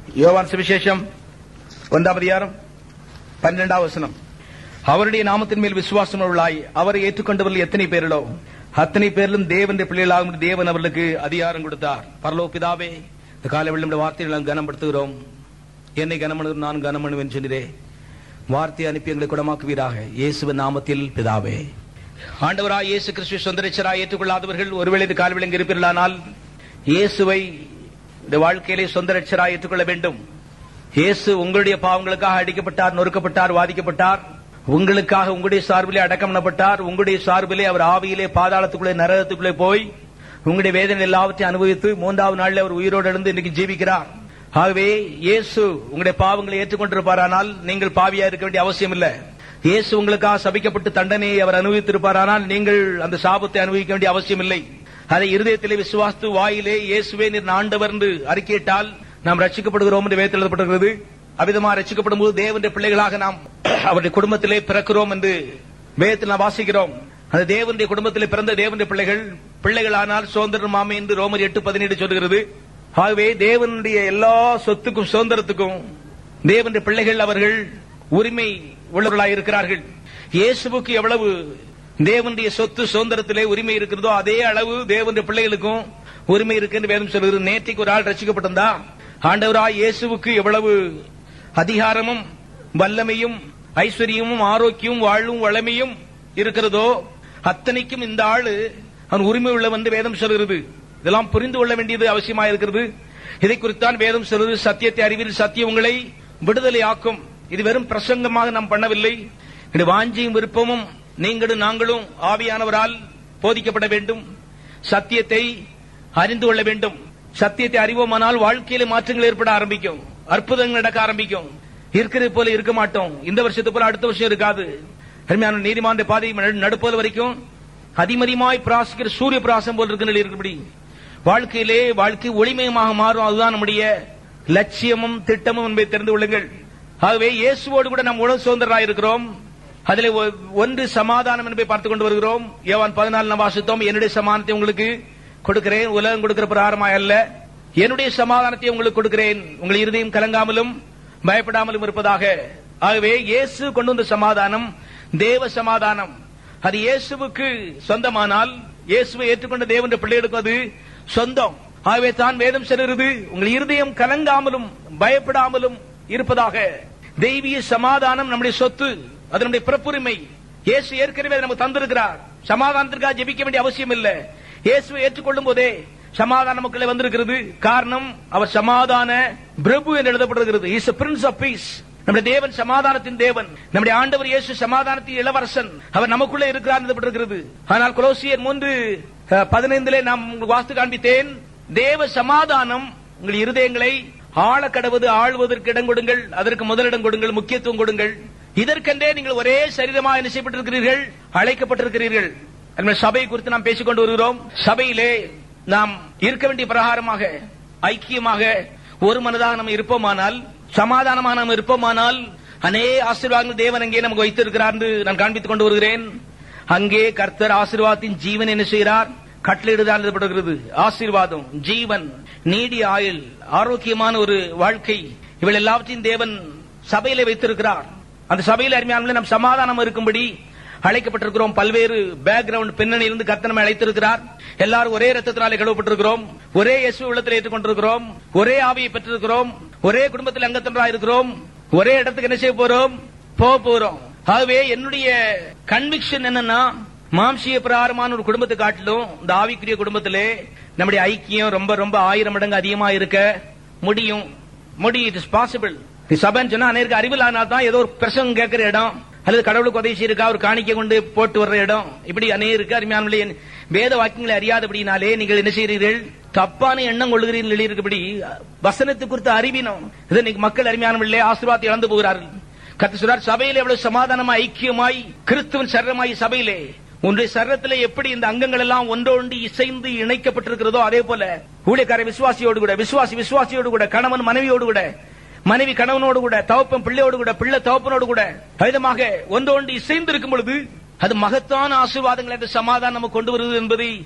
யோவான் சுவிசேஷம் ஒன்றாம் அதிகாரம் பன்னிரெண்டாம் வசனம் அவருடைய நாமத்தின் மேல் விசுவாசம் உள்ளாய் அவரை ஏற்றுக்கொண்டவர்கள் எத்தனை பேர்களோ அத்தனை பேரிலும் தேவனுடைய பிள்ளைகளாகும் தேவன் அவர்களுக்கு அதிகாரம் கொடுத்தார் பரலோ பிதாவே இந்த காலை வெள்ளம் வார்த்தைகளை நாம் கனப்படுத்துகிறோம் என்னை கனமனு நான் கனமனுவேன் சொன்னதே வார்த்தை அனுப்பி எங்களை குணமாக்குவீராக இயேசுவின் நாமத்தில் பிதாவே ஆண்டவராய் இயேசு கிறிஸ்து சொந்தரிச்சராய் ஏற்றுக்கொள்ளாதவர்கள் ஒருவேளை இது கால் விளங்கி இருப்பீர்களானால் இயேசுவை இந்த வாழ்க்கையிலே சொந்த ரட்சராய் ஏற்றுக்கொள்ள வேண்டும் இயேசு உங்களுடைய பாவங்களுக்காக அடிக்கப்பட்டார் நொறுக்கப்பட்டார் வாதிக்கப்பட்டார் உங்களுக்காக உங்களுடைய சார்பிலே அடக்கம் பண்ணப்பட்டார் உங்களுடைய சார்பிலே அவர் ஆவியிலே பாதாளத்துக்குள்ளே நரகத்துக்குள்ளே போய் உங்களுடைய வேதனை எல்லாவற்றையும் அனுபவித்து மூன்றாவது நாளில் அவர் உயிரோடு எழுந்து இன்னைக்கு ஜீவிக்கிறார் ஆகவே இயேசு உங்களுடைய பாவங்களை ஏற்றுக்கொண்டிருப்பாரானால் நீங்கள் பாவியா இருக்க வேண்டிய அவசியம் இல்லை இயேசு உங்களுக்காக சபிக்கப்பட்டு தண்டனையை அவர் அனுபவித்திருப்பாரானால் நீங்கள் அந்த சாபத்தை அனுபவிக்க வேண்டிய அவசியம் இல்லை அதை இருதயத்திலே விசுவாசித்து வாயிலே இயேசுவே நீர் ஆண்டவர் என்று அறிக்கையிட்டால் நாம் ரட்சிக்கப்படுகிறோம் என்று வேதத்தில் எழுதப்பட்டிருக்கிறது அவிதமா ரட்சிக்கப்படும் போது தேவனுடைய பிள்ளைகளாக நாம் அவருடைய குடும்பத்திலே பிறக்கிறோம் என்று வேதத்தில் நாம் வாசிக்கிறோம் அந்த தேவனுடைய குடும்பத்திலே பிறந்த தேவனுடைய பிள்ளைகள் பிள்ளைகளானால் சுதந்திரம் மாமை என்று ரோமர் எட்டு பதினேழு சொல்கிறது ஆகவே தேவனுடைய எல்லா சொத்துக்கும் சுதந்திரத்துக்கும் தேவனுடைய பிள்ளைகள் அவர்கள் உரிமை உள்ளவர்களாக இருக்கிறார்கள் இயேசுவுக்கு எவ்வளவு தேவனுடைய சொத்து சுதந்திரத்திலே உரிமை இருக்கிறதோ அதே அளவு தேவனுடைய பிள்ளைகளுக்கும் உரிமை இருக்கு என்று வேதம் சொல்கிறது நேற்றைக்கு ஒரு ஆள் ரசிக்கப்பட்டிருந்தா ஆண்டவராய் இயேசுவுக்கு எவ்வளவு அதிகாரமும் வல்லமையும் ஐஸ்வர்யமும் ஆரோக்கியமும் வாழும் வளமையும் இருக்கிறதோ அத்தனைக்கும் இந்த ஆளு அவன் உரிமை உள்ளவன் என்று வேதம் சொல்கிறது இதெல்லாம் புரிந்து கொள்ள வேண்டியது அவசியமா இருக்கிறது இதை குறித்தான் வேதம் சொல்வது சத்தியத்தை அறிவில் சத்தியம் உங்களை விடுதலை ஆக்கும் இது வெறும் பிரசங்கமாக நாம் பண்ணவில்லை இது வாஞ்சியும் விருப்பமும் நீங்களும் நாங்களும் ஆவியானவரால் போதிக்கப்பட வேண்டும் சத்தியத்தை அறிந்து கொள்ள வேண்டும் சத்தியத்தை அறிவோமானால் வாழ்க்கையில மாற்றங்கள் ஏற்பட ஆரம்பிக்கும் அற்புதங்கள் நடக்க ஆரம்பிக்கும் இருக்கிறது போல இருக்க மாட்டோம் இந்த வருஷத்து போல அடுத்த வருஷம் இருக்காது அருமையான நீதிமான பாதை நடுப்போல் வரைக்கும் அதிமதிமாய் பிராசிக்கிற சூரிய பிராசம் போல் இருக்க இருக்கிறபடி வாழ்க்கையிலே வாழ்க்கை ஒளிமயமாக மாறும் அதுதான் நம்முடைய லட்சியமும் திட்டமும் என்பதை தெரிந்து கொள்ளுங்கள் ஆகவே இயேசுவோடு கூட நாம் உலக சுதந்திரராக இருக்கிறோம் அதில் ஒன்று சமாதானம் என்பதை பார்த்துக் கொண்டு வருகிறோம் ஏவான் பதினாலு நாம் வாசித்தோம் என்னுடைய சமாதானத்தை உங்களுக்கு கொடுக்கிறேன் உலகம் கொடுக்கிற பிரகாரமாய் அல்ல என்னுடைய சமாதானத்தை உங்களுக்கு கொடுக்கிறேன் உங்கள் இருதயம் கலங்காமலும் பயப்படாமலும் இருப்பதாக ஆகவே இயேசு கொண்டு வந்த சமாதானம் தேவ சமாதானம் அது இயேசுவுக்கு சொந்தமானால் இயேசுவை ஏற்றுக்கொண்ட தேவனுடைய பிள்ளைகளுக்கு அது சொந்தம் ஆகவே தான் வேதம் சொல்கிறது உங்கள் இருதயம் கலங்காமலும் பயப்படாமலும் இருப்பதாக தெய்வீக சமாதானம் நம்முடைய சொத்து அது நம்முடைய பிறப்புரிமை இயேசு ஏற்கனவே நமக்கு தந்திருக்கிறார் சமாதானத்திற்காக ஜெபிக்க வேண்டிய அவசியம் இல்லை இயேசுவை ஏற்றுக்கொள்ளும் போதே சமாதான மக்களே வந்திருக்கிறது காரணம் அவர் சமாதான பிரபு என்று எழுதப்பட்டிருக்கிறது இஸ் பிரின்ஸ் ஆஃப் பீஸ் நம்முடைய தேவன் சமாதானத்தின் தேவன் நம்முடைய ஆண்டவர் இயேசு சமாதானத்தின் இளவரசன் அவர் நமக்குள்ளே இருக்கிறார் எழுதப்பட்டிருக்கிறது ஆனால் குலோசியர் மூன்று பதினைந்திலே நாம் வாஸ்து காண்பித்தேன் தேவ சமாதானம் உங்கள் இருதயங்களை ஆழ கடவுது ஆழ்வதற்கு இடம் கொடுங்கள் அதற்கு முதலிடம் கொடுங்கள் முக்கியத்துவம் கொடுங்கள் இதற்கென்றே நீங்கள் ஒரே சரீரமாக என்ன செய்யப்பட்டிருக்கிறீர்கள் அழைக்கப்பட்டிருக்கிறீர்கள் சபை குறித்து நாம் பேசிக் கொண்டு வருகிறோம் சபையிலே நாம் இருக்க வேண்டிய பிரகாரமாக ஐக்கியமாக ஒரு மனதாக நம்ம இருப்போமானால் சமாதானமாக நாம் இருப்போமானால் அநே ஆசீர்வாதங்கள் தேவன் அங்கே நமக்கு வைத்திருக்கிறார் என்று நான் காண்பித்துக் கொண்டு வருகிறேன் அங்கே கர்த்தர் ஆசீர்வாதத்தின் ஜீவன் என்ன செய்கிறார் கட்டளையிடுதான் எழுதப்படுகிறது ஆசீர்வாதம் ஜீவன் நீடி ஆயுள் ஆரோக்கியமான ஒரு வாழ்க்கை இவள் எல்லாவற்றையும் தேவன் சபையில வைத்திருக்கிறார் அந்த சபையில் அருமையான நம் சமாதானம் இருக்கும்படி அழைக்கப்பட்டிருக்கிறோம் பல்வேறு பேக்ரவுண்ட் பின்னணியிலிருந்து கர்த்தனமை அழைத்திருக்கிறார் எல்லாரும் ஒரே ரத்தத்தினாலே கழுவப்பட்டிருக்கிறோம் ஒரே இயேசு உள்ளத்தில் ஏற்றுக்கொண்டிருக்கிறோம் ஒரே ஆவியை பெற்றிருக்கிறோம் ஒரே குடும்பத்தில் அங்கத்தன்றாக இருக்கிறோம் ஒரே இடத்துக்கு என்ன செய்ய போறோம் போக போறோம் ஆகவே என்னுடைய கன்விக்ஷன் என்னன்னா மாம்சிய பிரகாரமான ஒரு குடும்பத்தை காட்டிலும் இந்த ஆவிக்குரிய குடும்பத்திலே நம்முடைய ஐக்கியம் ரொம்ப ரொம்ப ஆயிரம் மடங்கு அதிகமா இருக்க முடியும் முடியும் இட் இஸ் பாசிபிள் சபைன்னு சொன்னா அநேருக்கு அறிவில் ஆனால் தான் ஏதோ ஒரு பிரசங்கம் கேட்கிற இடம் அல்லது கடவுளுக்கு உதவி இருக்கா ஒரு காணிக்கை கொண்டு போட்டு வர்ற இடம் இப்படி அநேருக்கு அருமையான வேத வாக்கியங்களை அறியாதபடினாலே நீங்கள் என்ன செய்கிறீர்கள் தப்பான எண்ணம் கொள்கிறீர்கள் இருக்கிறபடி வசனத்தை குறித்த அறிவினம் இது இன்னைக்கு மக்கள் அருமையானவர்களே ஆசீர்வாதத்தை இழந்து போகிறார்கள் கத்து சொல்றார் சபையில எவ்வளவு சமாதானமாய் ஐக்கியமாய் கிறிஸ்துவன் சரமாய் சபையிலே உன்னுடைய சரத்திலே எப்படி இந்த அங்கங்கள் எல்லாம் ஒன்றொன்று இசைந்து இணைக்கப்பட்டிருக்கிறதோ அதே போல ஊழியக்கார விசுவாசியோடு கூட விசுவாசி விசுவாசியோடு கூட கணவன் மனைவியோடு கூட மனைவி கணவனோடு கூட தவப்பன் பிள்ளையோடு கூட பிள்ளை தவப்பனோடு கூட விதமாக ஒன்று ஒன்று இசைந்து இருக்கும் பொழுது அது மகத்தான ஆசீர்வாதங்கள் என்ற சமாதானம் நமக்கு கொண்டு வருவது என்பதை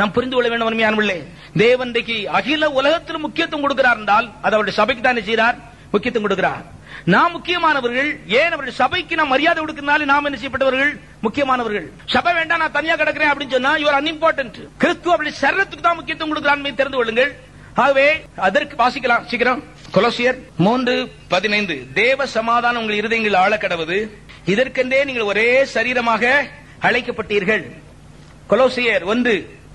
நாம் புரிந்து கொள்ள வேண்டும் அருமையானவர்களே தேவன் இன்றைக்கு அகில உலகத்தில் முக்கியத்துவம் கொடுக்கிறார் என்றால் அது அவருடைய சபைக்கு தான் என்ன செய்கிறார் முக்கியத்துவம் கொடுக்கிறார் நாம் முக்கியமானவர்கள் ஏன் அவருடைய சபைக்கு நாம் மரியாதை கொடுக்கிறனால நாம் என்ன செய்யப்பட்டவர்கள் முக்கியமானவர்கள் சபை வேண்டாம் நான் தனியா கிடக்கிறேன் அப்படின்னு சொன்னா யுவர் அன்இம்பார்ட்டன்ட் கிறிஸ்துவ அவருடைய சரத்துக்கு தான் முக்கியத்துவம் கொடுக்கிறான் என்பதை தெரிந்து கொள்ளுங்கள் ஆகவே அதற்கு வாசிக்கலாம் சீக்கிரம் கொலோசியர் மூன்று பதினைந்து தேவ சமாதானம் உங்கள் இருதயங்கள் ஆழ கடவுது இதற்கென்றே நீங்கள் ஒரே சரீரமாக அழைக்கப்பட்டீர்கள் கொலோசியர் ஒன்று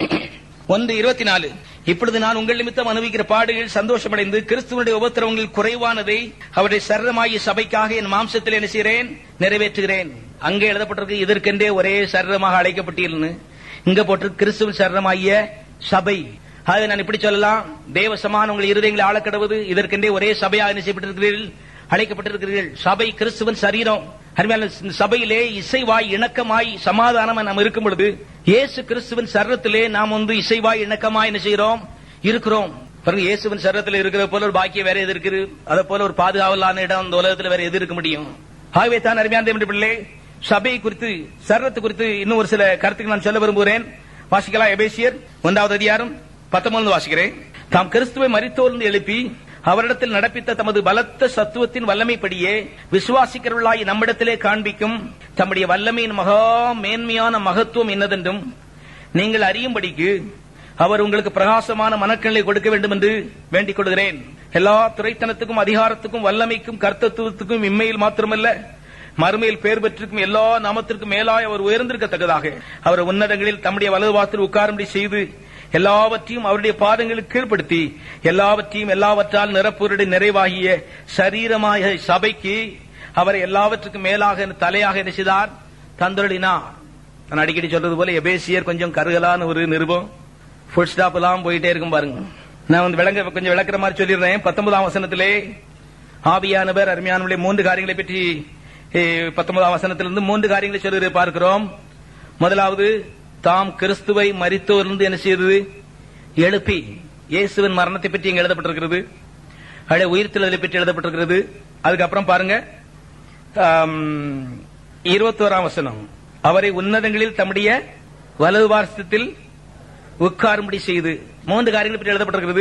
ஒன்று இருபத்தி நாலு இப்பொழுது நான் உங்கள் நிமித்தம் அனுபவிக்கிற பாடுகள் சந்தோஷமடைந்து கிறிஸ்துவனுடைய உபத்திரவங்கள் குறைவானதை அவருடைய சரீரமாகிய சபைக்காக என் மாம்சத்தில் என்ன செய்கிறேன் நிறைவேற்றுகிறேன் அங்கே எழுதப்பட்டிருக்கு இதற்கென்றே ஒரே சரீரமாக அழைக்கப்பட்டீர்கள்னு இங்க போட்டு கிறிஸ்துவின் சரீரமாகிய சபை அதை நான் இப்படி சொல்லலாம் தேவ சமானம் உங்கள் இருதயங்களை ஆளக்கடவுது இதற்கென்றே ஒரே சபையாக என்ன செய்யப்பட்டிருக்கிறீர்கள் அழைக்கப்பட்டிருக்கிறீர்கள் சபை கிறிஸ்துவன் சரீரம் அருமையான இந்த சபையிலே இசைவாய் இணக்கமாய் சமாதானமா நாம் இருக்கும் பொழுது இயேசு கிறிஸ்துவின் சரீரத்திலே நாம் வந்து இசைவாய் இணக்கமாய் என்ன செய்கிறோம் இருக்கிறோம் பாருங்க இயேசுவின் சரீரத்தில் இருக்கிற போல ஒரு பாக்கியம் வேற எது இருக்குது அதை போல ஒரு பாதுகாவலான இடம் இந்த உலகத்தில் வேற எது இருக்க முடியும் ஆகவே தான் அருமையான தேவனுடைய பிள்ளை சபையை குறித்து சரீரத்தை குறித்து இன்னும் ஒரு சில கருத்துக்கள் நான் சொல்ல விரும்புகிறேன் வாசிக்கலாம் எபேசியர் ஒன்றாவது அதிகாரம் பத்தொன்பது வாசிக்கிறேன் தாம் கிறிஸ்துவை மரித்தோர்ந்து எழுப்பி அவரிடத்தில் நடப்பித்த தமது பலத்த சத்துவத்தின் வல்லமைப்படியே விசுவாசிக்கிறவர்களாய் நம்மிடத்திலே காண்பிக்கும் தம்முடைய வல்லமையின் மகா மேன்மையான மகத்துவம் என்னதென்றும் நீங்கள் அறியும்படிக்கு அவர் உங்களுக்கு பிரகாசமான மனக்கண்ணை கொடுக்க வேண்டும் என்று வேண்டிக் கொள்கிறேன் எல்லா துறைத்தனத்துக்கும் அதிகாரத்துக்கும் வல்லமைக்கும் கர்த்தத்துவத்துக்கும் இம்மையில் மாத்திரமல்ல மறுமையில் பேர் பெற்றிருக்கும் எல்லா நாமத்திற்கும் மேலாய் அவர் உயர்ந்திருக்கத்தக்கதாக அவர் உன்னதங்களில் தம்முடைய வலது வாசல் உட்காரும்படி செய்து எல்லாவற்றையும் அவருடைய பாதங்களுக்கு கீழ்ப்படுத்தி எல்லாவற்றையும் எல்லாவற்றால் நிரப்புவருடைய நிறைவாகிய சரீரமாய சபைக்கு அவரை எல்லாவற்றுக்கும் மேலாக தலையாக என்ன செய்தார் தந்தொழினார் நான் அடிக்கடி சொல்றது போல எபேசியர் கொஞ்சம் கருகலான ஒரு நிருபம் ஃபுல் ஸ்டாப் எல்லாம் போயிட்டே இருக்கும் பாருங்க நான் வந்து விளங்க கொஞ்சம் விளக்குற மாதிரி சொல்லிடுறேன் பத்தொன்பதாம் வசனத்திலே ஆவியானவர் அருமையானவர்களே மூன்று காரியங்களை பற்றி eh, பத்தொன்பதாம் வசனத்திலிருந்து மூன்று காரியங்களை சொல்லி பார்க்கிறோம் முதலாவது தாம் கிறிஸ்துவை மரித்தோர்ந்து என்ன செய்தது எழுப்பி இயேசுவின் மரணத்தை பற்றி இங்க எழுதப்பட்டிருக்கிறது அடைய உயிர்த்தெழுதலை பற்றி எழுதப்பட்டிருக்கிறது அதுக்கப்புறம் பாருங்க இருபத்தோராம் வசனம் அவரை உன்னதங்களில் தம்முடைய வலது வாரசத்தில் உட்காரும்படி செய்து மூன்று காரியங்களை பற்றி எழுதப்பட்டிருக்கிறது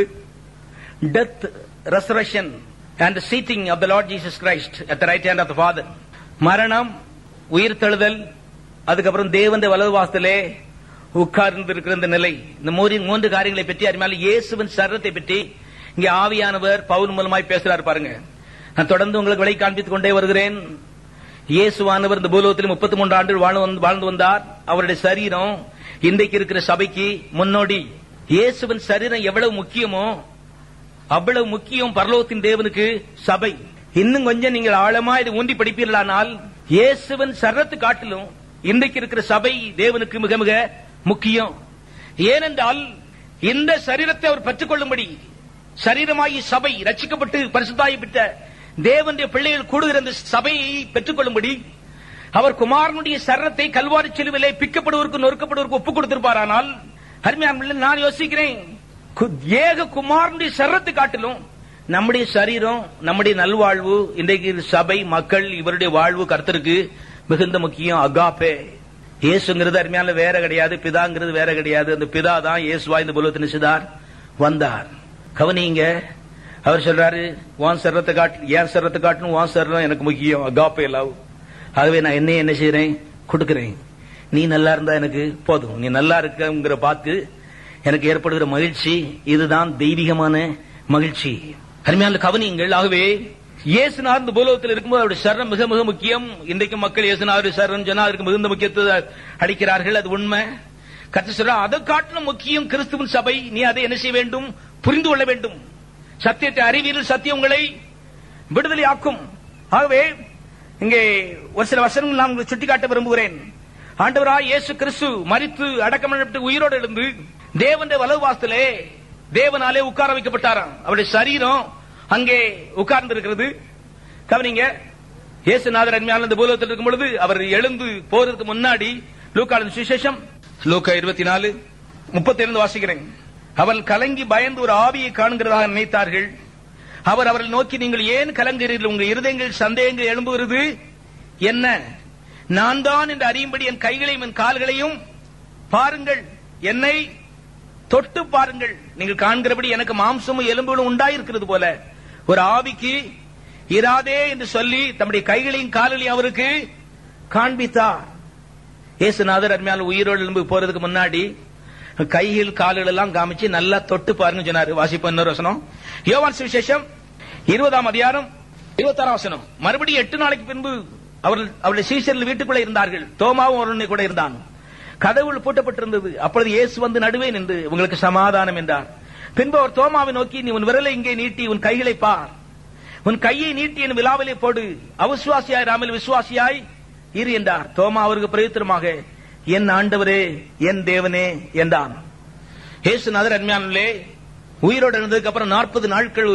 death resurrection and seating of the Lord Jesus Christ at the right hand of the father மரணம் உயிர்த்தெழுதல் அதுக்கப்புறம் தேவந்த வலது வாசத்திலே உட்கார்ந்து இருக்கிற இந்த நிலை இந்த மூன்று மூன்று காரியங்களை பற்றி அருமையால இயேசுவின் சரத்தை பற்றி இங்கே ஆவியானவர் பவுல் மூலமாய் பேசுறார் பாருங்க நான் தொடர்ந்து உங்களுக்கு விலை காண்பித்துக் கொண்டே வருகிறேன் இயேசுவானவர் இந்த பூலோகத்தில் முப்பத்தி மூன்று ஆண்டுகள் வாழ்ந்து வந்து- வாழ்ந்து வந்தார் அவருடைய சரீரம் இன்றைக்கு இருக்கிற சபைக்கு முன்னோடி இயேசுவின் சரீரம் எவ்வளவு முக்கியமோ அவ்வளவு முக்கியம் பரலோகத்தின் தேவனுக்கு சபை இன்னும் கொஞ்சம் நீங்கள் ஆழமா இது ஊன்றி படிப்பீர்களானால் இயேசுவின் சரத்து காட்டிலும் இன்றைக்கு இருக்கிற சபை தேவனுக்கு மிக மிக முக்கியம் ஏனென்றால் இந்த சரீரத்தை அவர் பெற்றுக்கொள்ளும்படி சரீரமாகி சபை ரட்சிக்கப்பட்டு பரிசுத்தாயி பெற்ற தேவனுடைய பிள்ளைகள் கூடுகிற இந்த சபையை பெற்றுக்கொள்ளும்படி அவர் குமாரனுடைய சரத்தை கல்வாரி செலுவிலே பிக்கப்படுவதற்கு நொறுக்கப்படுவதற்கு ஒப்புக் கொடுத்திருப்பாரானால் அருமையான நான் யோசிக்கிறேன் கு- ஏக குமாரனுடைய சரத்தை காட்டிலும் நம்முடைய சரீரம் நம்முடைய நல்வாழ்வு இன்றைக்கு சபை மக்கள் இவருடைய வாழ்வு கர்த்தருக்கு மிகுந்த முக்கியம் அகாப்பே இயேசுங்கிறது அருமையான வேற கிடையாது பிதாங்கிறது வேற கிடையாது அந்த பிதா தான் இயேசுவா இந்த புலத்து நிச்சதார் வந்தார் கவனிங்க அவர் சொல்றாரு வான் சர்றத்தை காட்டு ஏன் சர்றத்தை காட்டணும் வான் சர்றம் எனக்கு முக்கியம் அகாப்பே லவ் ஆகவே நான் என்ன என்ன செய்யறேன் கொடுக்கிறேன் நீ நல்லா இருந்தா எனக்கு போதும் நீ நல்லா இருக்கங்கிற பார்த்து எனக்கு ஏற்படுகிற மகிழ்ச்சி இதுதான் தெய்வீகமான மகிழ்ச்சி அருமையான கவனியுங்கள் ஆகவே இயேசுநாதர் இந்த பூலோகத்தில் இருக்கும்போது அவருடைய சரணம் மிக மிக முக்கியம் இன்றைக்கு மக்கள் இயேசுநாதர் சரணம் சொன்னா அதற்கு மிகுந்த முக்கியத்துவத்தை அளிக்கிறார்கள் அது உண்மை கத்து சொல்ற அதை காட்டிலும் முக்கியம் கிறிஸ்துவின் சபை நீ அதை என்ன செய்ய வேண்டும் புரிந்து கொள்ள வேண்டும் சத்தியத்தை அறிவியல் சத்தியம் உங்களை விடுதலை ஆக்கும் ஆகவே இங்கே ஒரு சில வசனங்கள் நான் உங்களுக்கு சுட்டிக்காட்ட விரும்புகிறேன் ஆண்டவராய் இயேசு கிறிஸ்து மரித்து அடக்கமப்பட்டு உயிரோடு எழுந்து தேவனுடைய வலது வாசத்திலே தேவனாலே உட்கார வைக்கப்பட்டாராம் அவருடைய சரீரம் அங்கே உட்கார்ந்து இருக்கிறது கவனிங்க இயேசுநாதர் அருமையான இந்த பூலோகத்தில் இருக்கும் பொழுது அவர் எழுந்து போறதுக்கு முன்னாடி லூக்காளின் சுவிசேஷம் லூக்கா இருபத்தி நாலு முப்பத்தி இரண்டு வாசிக்கிறேன் அவள் கலங்கி பயந்து ஒரு ஆவியை காண்கிறதாக நினைத்தார்கள் அவர் அவரை நோக்கி நீங்கள் ஏன் கலங்குகிறீர்கள் உங்கள் இருதயங்கள் சந்தேகங்கள் எழும்புகிறது என்ன நான் தான் என்று அறியும்படி என் கைகளையும் என் கால்களையும் பாருங்கள் என்னை தொட்டு பாருங்கள் நீங்கள் காண்கிறபடி எனக்கு மாம்சமும் எலும்புகளும் உண்டாயிருக்கிறது போல ஒரு ஆவிக்கு இராதே என்று சொல்லி தம்முடைய கைகளையும் காலையும் அவருக்கு காண்பித்தார் இயேசுநாதர் அருமையான உயிரோடு எலும்பு போறதுக்கு முன்னாடி கைகள் கால்கள் எல்லாம் காமிச்சு நல்லா தொட்டு பாருங்க சொன்னாரு வாசிப்போம் இன்னொரு வசனம் யோவான் சுவிசேஷம் இருபதாம் அதிகாரம் இருபத்தாறாம் வசனம் மறுபடியும் எட்டு நாளைக்கு பின்பு அவர்கள் அவருடைய சீசர்கள் வீட்டுக்குள்ளே இருந்தார்கள் தோமாவும் அவருடைய கூட இருந்தான் கதவுள் பூட்டப்பட்டிருந்தது அப்பொழுது இயேசு வந்து நடுவே நின்று உங்களுக்கு சமாதானம் என்றார் பின்பு அவர் தோமாவை நோக்கி நீ உன் விரலை இங்கே நீட்டி உன் கைகளை பார் உன் கையை நீட்டி என் விழாவிலே போடு அவிசுவாசியாய் ராமல் விசுவாசியாய் இரு என்றார் தோமா அவருக்கு பிரயுத்தரமாக என் ஆண்டவரே என் தேவனே என்றான் இயேசுநாதர் அருமையானே உயிரோடு இருந்ததுக்கு அப்புறம் நாற்பது நாட்கள்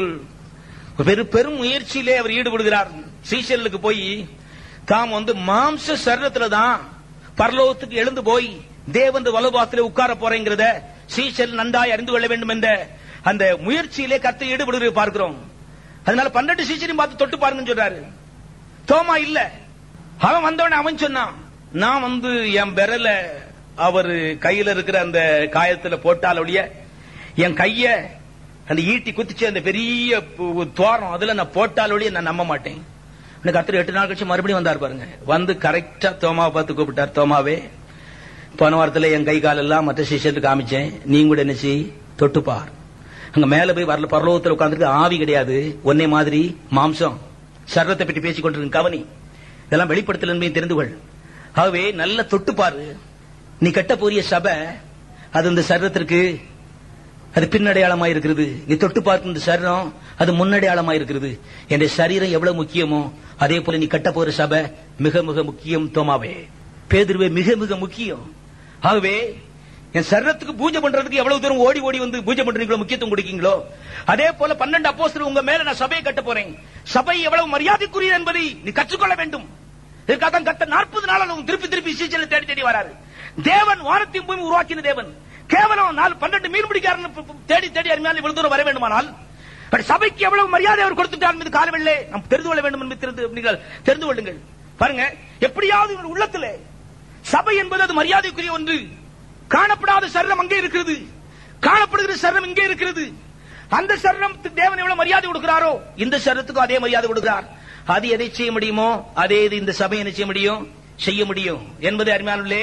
பெரு பெரும் முயற்சியிலே அவர் ஈடுபடுகிறார் சீசலுக்கு போய் தாம் வந்து மாம்ச சரீரத்துல தான் பரலோகத்துக்கு எழுந்து போய் தேவன் வலுபாத்திலே உட்கார போறேங்கிறத சீசல் நன்றாய் அறிந்து கொள்ள வேண்டும் என்ற அந்த முயற்சியிலே கத்தை ஈடுபடுகிறத பார்க்கிறோம் அதனால பன்னெண்டு சீசரையும் பார்த்து தொட்டு பாருங்கன்னு சொல்றாரு தோமா இல்ல அவன் வந்தவன அவன் சொன்னான் நான் வந்து என் விரல அவர் கையில இருக்கிற அந்த காயத்துல போட்டால் ஒழிய என் கைய அந்த ஈட்டி குத்திச்சு அந்த பெரிய பு- துவாரம் அதுல நான் போட்டால் ஒழிய நான் நம்ப மாட்டேன் எனக்கு கத்திர எட்டு நாள் கழிச்சு மறுபடியும் வந்தார் பாருங்க வந்து கரெக்டா தோமாவை பார்த்து கூப்பிட்டார் தோமாவே போன வாரத்துல என் கை கால் எல்லாம் மற்ற சிஷத்துக்கு காமிச்சேன் நீ கூட என்ன செய் தொட்டுப்பார் அங்க மேல போய் வரல பரலோகத்துல உட்கார்ந்துருக்கு ஆவி கிடையாது ஒன்னே மாதிரி மாம்சம் சர்வத்தை பற்றி பேசிக் கொண்டிருக்க கவனி இதெல்லாம் வெளிப்படுத்தல் என்பதை தெரிந்து கொள் ஆகவே நல்ல தொட்டு பாரு நீ கட்ட போறிய சபை அது இந்த சர்வத்திற்கு அது பின்னடையாளமா இருக்கிறது நீ தொட்டு பார்க்கும் இந்த சரீரம் அது முன்னடையாளமா இருக்கிறது என் சரீரம் எவ்வளவு முக்கியமோ அதே போல நீ கட்ட போற சபை மிக மிக முக்கியம் தோமாவே பேதுருவே மிக மிக முக்கியம் ஆகவே என் சரீரத்துக்கு பூஜை பண்றதுக்கு எவ்வளவு தூரம் ஓடி ஓடி வந்து பூஜை பண்றீங்களோ முக்கியத்துவம் கொடுக்கீங்களோ அதே போல பன்னெண்டு அப்போஸ்தலர் உங்க மேல நான் சபையை கட்ட போறேன் சபை எவ்வளவு மரியாதைக்குரியது என்பதை நீ கற்றுக்கொள்ள வேண்டும் இதற்காக தான் கத்த நாற்பது நாள் உன் திருப்பி திருப்பி சீச்சலை தேடி தேடி வராரு தேவன் வானத்தையும் பூமி உருவாக்கின தேவன் கேவலம் நாலு பன்னெண்டு மீன் பிடிக்காரன் தேடி தேடி அருமையான இவ்வளவு தூரம் வர வேண்டுமானால் பட் சபைக்கு எவ்வளவு மரியாதை அவர் கொடுத்துட்டார் என்பது காலவில்லை நாம் தெரிந்து கொள்ள வேண்டும் என்பது தெரிந்து நீங்கள் தெரிந்து கொள்ளுங்கள் பாருங்க எப்படியாவது உங்கள் உள்ளத்திலே சபை என்பது அது மரியாதைக்குரிய ஒன்று காணப்படாத சரணம் அங்கே இருக்கிறது காணப்படுகிற சரணம் இங்கே இருக்கிறது அந்த சரணத்துக்கு தேவன் எவ்வளவு மரியாதை கொடுக்கிறாரோ இந்த சரணத்துக்கும் அதே மரியாதை கொடுக்கிறார் அது எதை செய்ய முடியுமோ அதே இது இந்த சபை என்ன செய்ய முடியும் செய்ய முடியும் என்பதை அருமையானே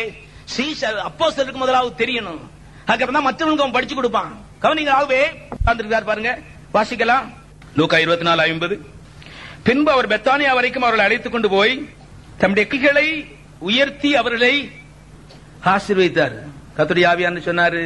அப்போ முதலாவது தெரியணும் அதுக்கப்புறம் தான் மற்றவங்களுக்கு அவன் படிச்சு கொடுப்பான் கவனிங்க ஆகவே உட்கார்ந்திருக்கிறார் பாருங்க வாசிக்கலாம் லூக்கா இருபத்தி நாலு ஐம்பது பின்பு அவர் பெத்தானியா வரைக்கும் அவர்களை அழைத்துக் கொண்டு போய் தம்முடைய கைகளை உயர்த்தி அவர்களை ஆசீர்வதித்தார் கத்துடைய ஆவியான்னு சொன்னாரு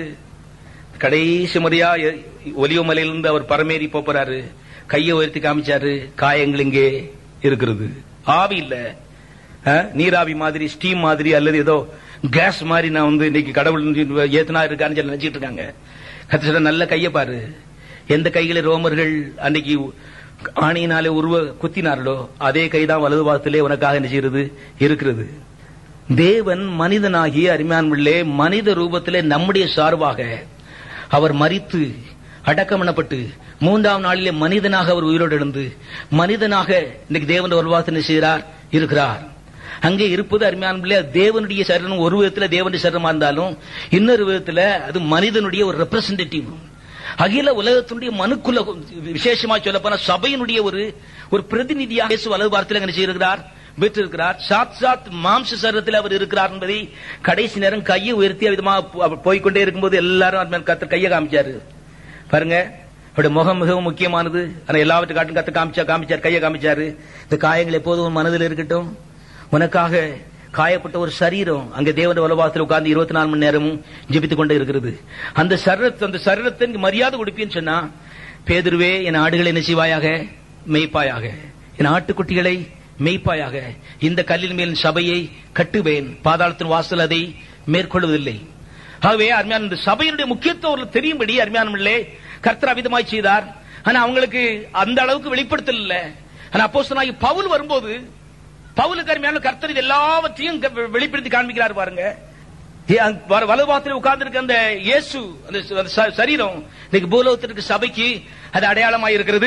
கடைசி முறையா எ- ஒலிவ மலையிலிருந்து அவர் பரமேறி போறாரு கையை உயர்த்தி காமிச்சாரு காயங்கள் இங்கே இருக்கிறது ஆவி இல்ல அஹ், நீராவி மாதிரி ஸ்டீம் மாதிரி அல்லது ஏதோ கேஸ் மாதிரி நான் வந்து இன்னைக்கு கடவுள் ஏத்தனா இருக்கான்னு சொல்லி நினைச்சிட்டு இருக்காங்க கத்திர நல்ல கையை பாரு எந்த கைகளை ரோமர்கள் அன்னைக்கு ஆணியினாலே உருவ குத்தினார்களோ அதே கைதான் வலது பாகத்திலே உனக்காக என்ன செய்கிறது இருக்கிறது தேவன் மனிதனாகிய அருமையான்பிள்ளே மனித ரூபத்திலே நம்முடைய சார்பாக அவர் மரித்து அடக்கம் பண்ணப்பட்டு மூன்றாம் நாளிலே மனிதனாக அவர் உயிரோடு எழுந்து மனிதனாக இன்னைக்கு தேவன் ஒரு வாசனை செய்கிறார் இருக்கிறார் அங்கே இருப்பது அருமையானபிள்ளை தேவனுடைய சரணம் ஒரு விதத்துல தேவனுடைய சரணமா இருந்தாலும் இன்னொரு விதத்துல அது மனிதனுடைய ஒரு ரெப்ரசன்டேட்டிவ் அகில உலகத்தினுடைய மனுக்குல விசேஷமா சொல்ல போனா சபையினுடைய ஒரு ஒரு பிரதிநிதியாக இயேசு வலது வாரத்தில் என்ன செய்திருக்கிறார் பெற்றிருக்கிறார் சாத் சாத் மாம்ச சரத்தில் அவர் இருக்கிறார் என்பதை கடைசி நேரம் கையை உயர்த்தி விதமா போய்க்கொண்டே இருக்கும்போது எல்லாரும் அது மேல கத்தர் கையை காமிச்சாரு பாருங்க அவருடைய முகம் மிகவும் முக்கியமானது ஆனா எல்லாவற்றை காட்டும் கத்து காமிச்சா காமிச்சார் கையை காமிச்சாரு இந்த காயங்கள் எப்போதும் உன் மனதில் இருக்கட்டும் உனக்காக காயப்பட்ட ஒரு சரீரம் அங்க தேவனுடைய வலபாசத்தில் உட்கார்ந்து இருபத்தி நாலு மணி நேரமும் ஜெபித்துக் கொண்டே இருக்கிறது அந்த சரீரத்தை அந்த சரீரத்தை நீ மரியாதை கொடுப்பேன்னு சொன்னா பேதுருவே என் ஆடுகளை என்ன செய்வாயாக மெய்ப்பாயாக என் ஆட்டுக்குட்டிகளை மெய்ப்பாயாக இந்த கல்லின் மேல் சபையை கட்டுவேன் பாதாளத்தின் வாசல் அதை மேற்கொள்வதில்லை ஆகவே அருமையான இந்த சபையினுடைய முக்கியத்துவம் அவர்களுக்கு தெரியும்படி அருமையானவர்களே கர்த்தர் அவிதமாய் செய்தார் ஆனா அவங்களுக்கு அந்த அளவுக்கு வெளிப்படுத்தல் இல்ல ஆனா அப்போ பவுல் வரும்போது பவுலுக்கு அருமையான கர்த்தர் இது எல்லாவற்றையும் க- வெளிப்படுத்தி காண்பிக்கிறார் பாருங்க ஏ, அங்க வ- வலதுபாகத்தில் உட்கார்ந்திருக்க அந்த இயேசு அந்த ச- அந்த ச- சரீரம் இன்னைக்கு பூலோகத்திற்கு சபைக்கு அது அடையாளமாய் இருக்கிறது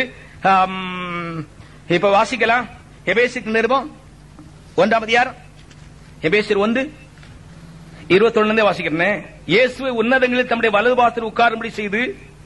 ஆம், இப்ப வாசிக்கலாம் எபேசிக்கு நிருபம் ஒன்றாம் அதிகாரம் எபேசியர் ஒன்று இருபத்தொன்னு வாசிக்கிறேன் இயேசுவை உன்னதங்களில் தம்முடைய வலது பாசத்தில் உட்காரும்படி செய்து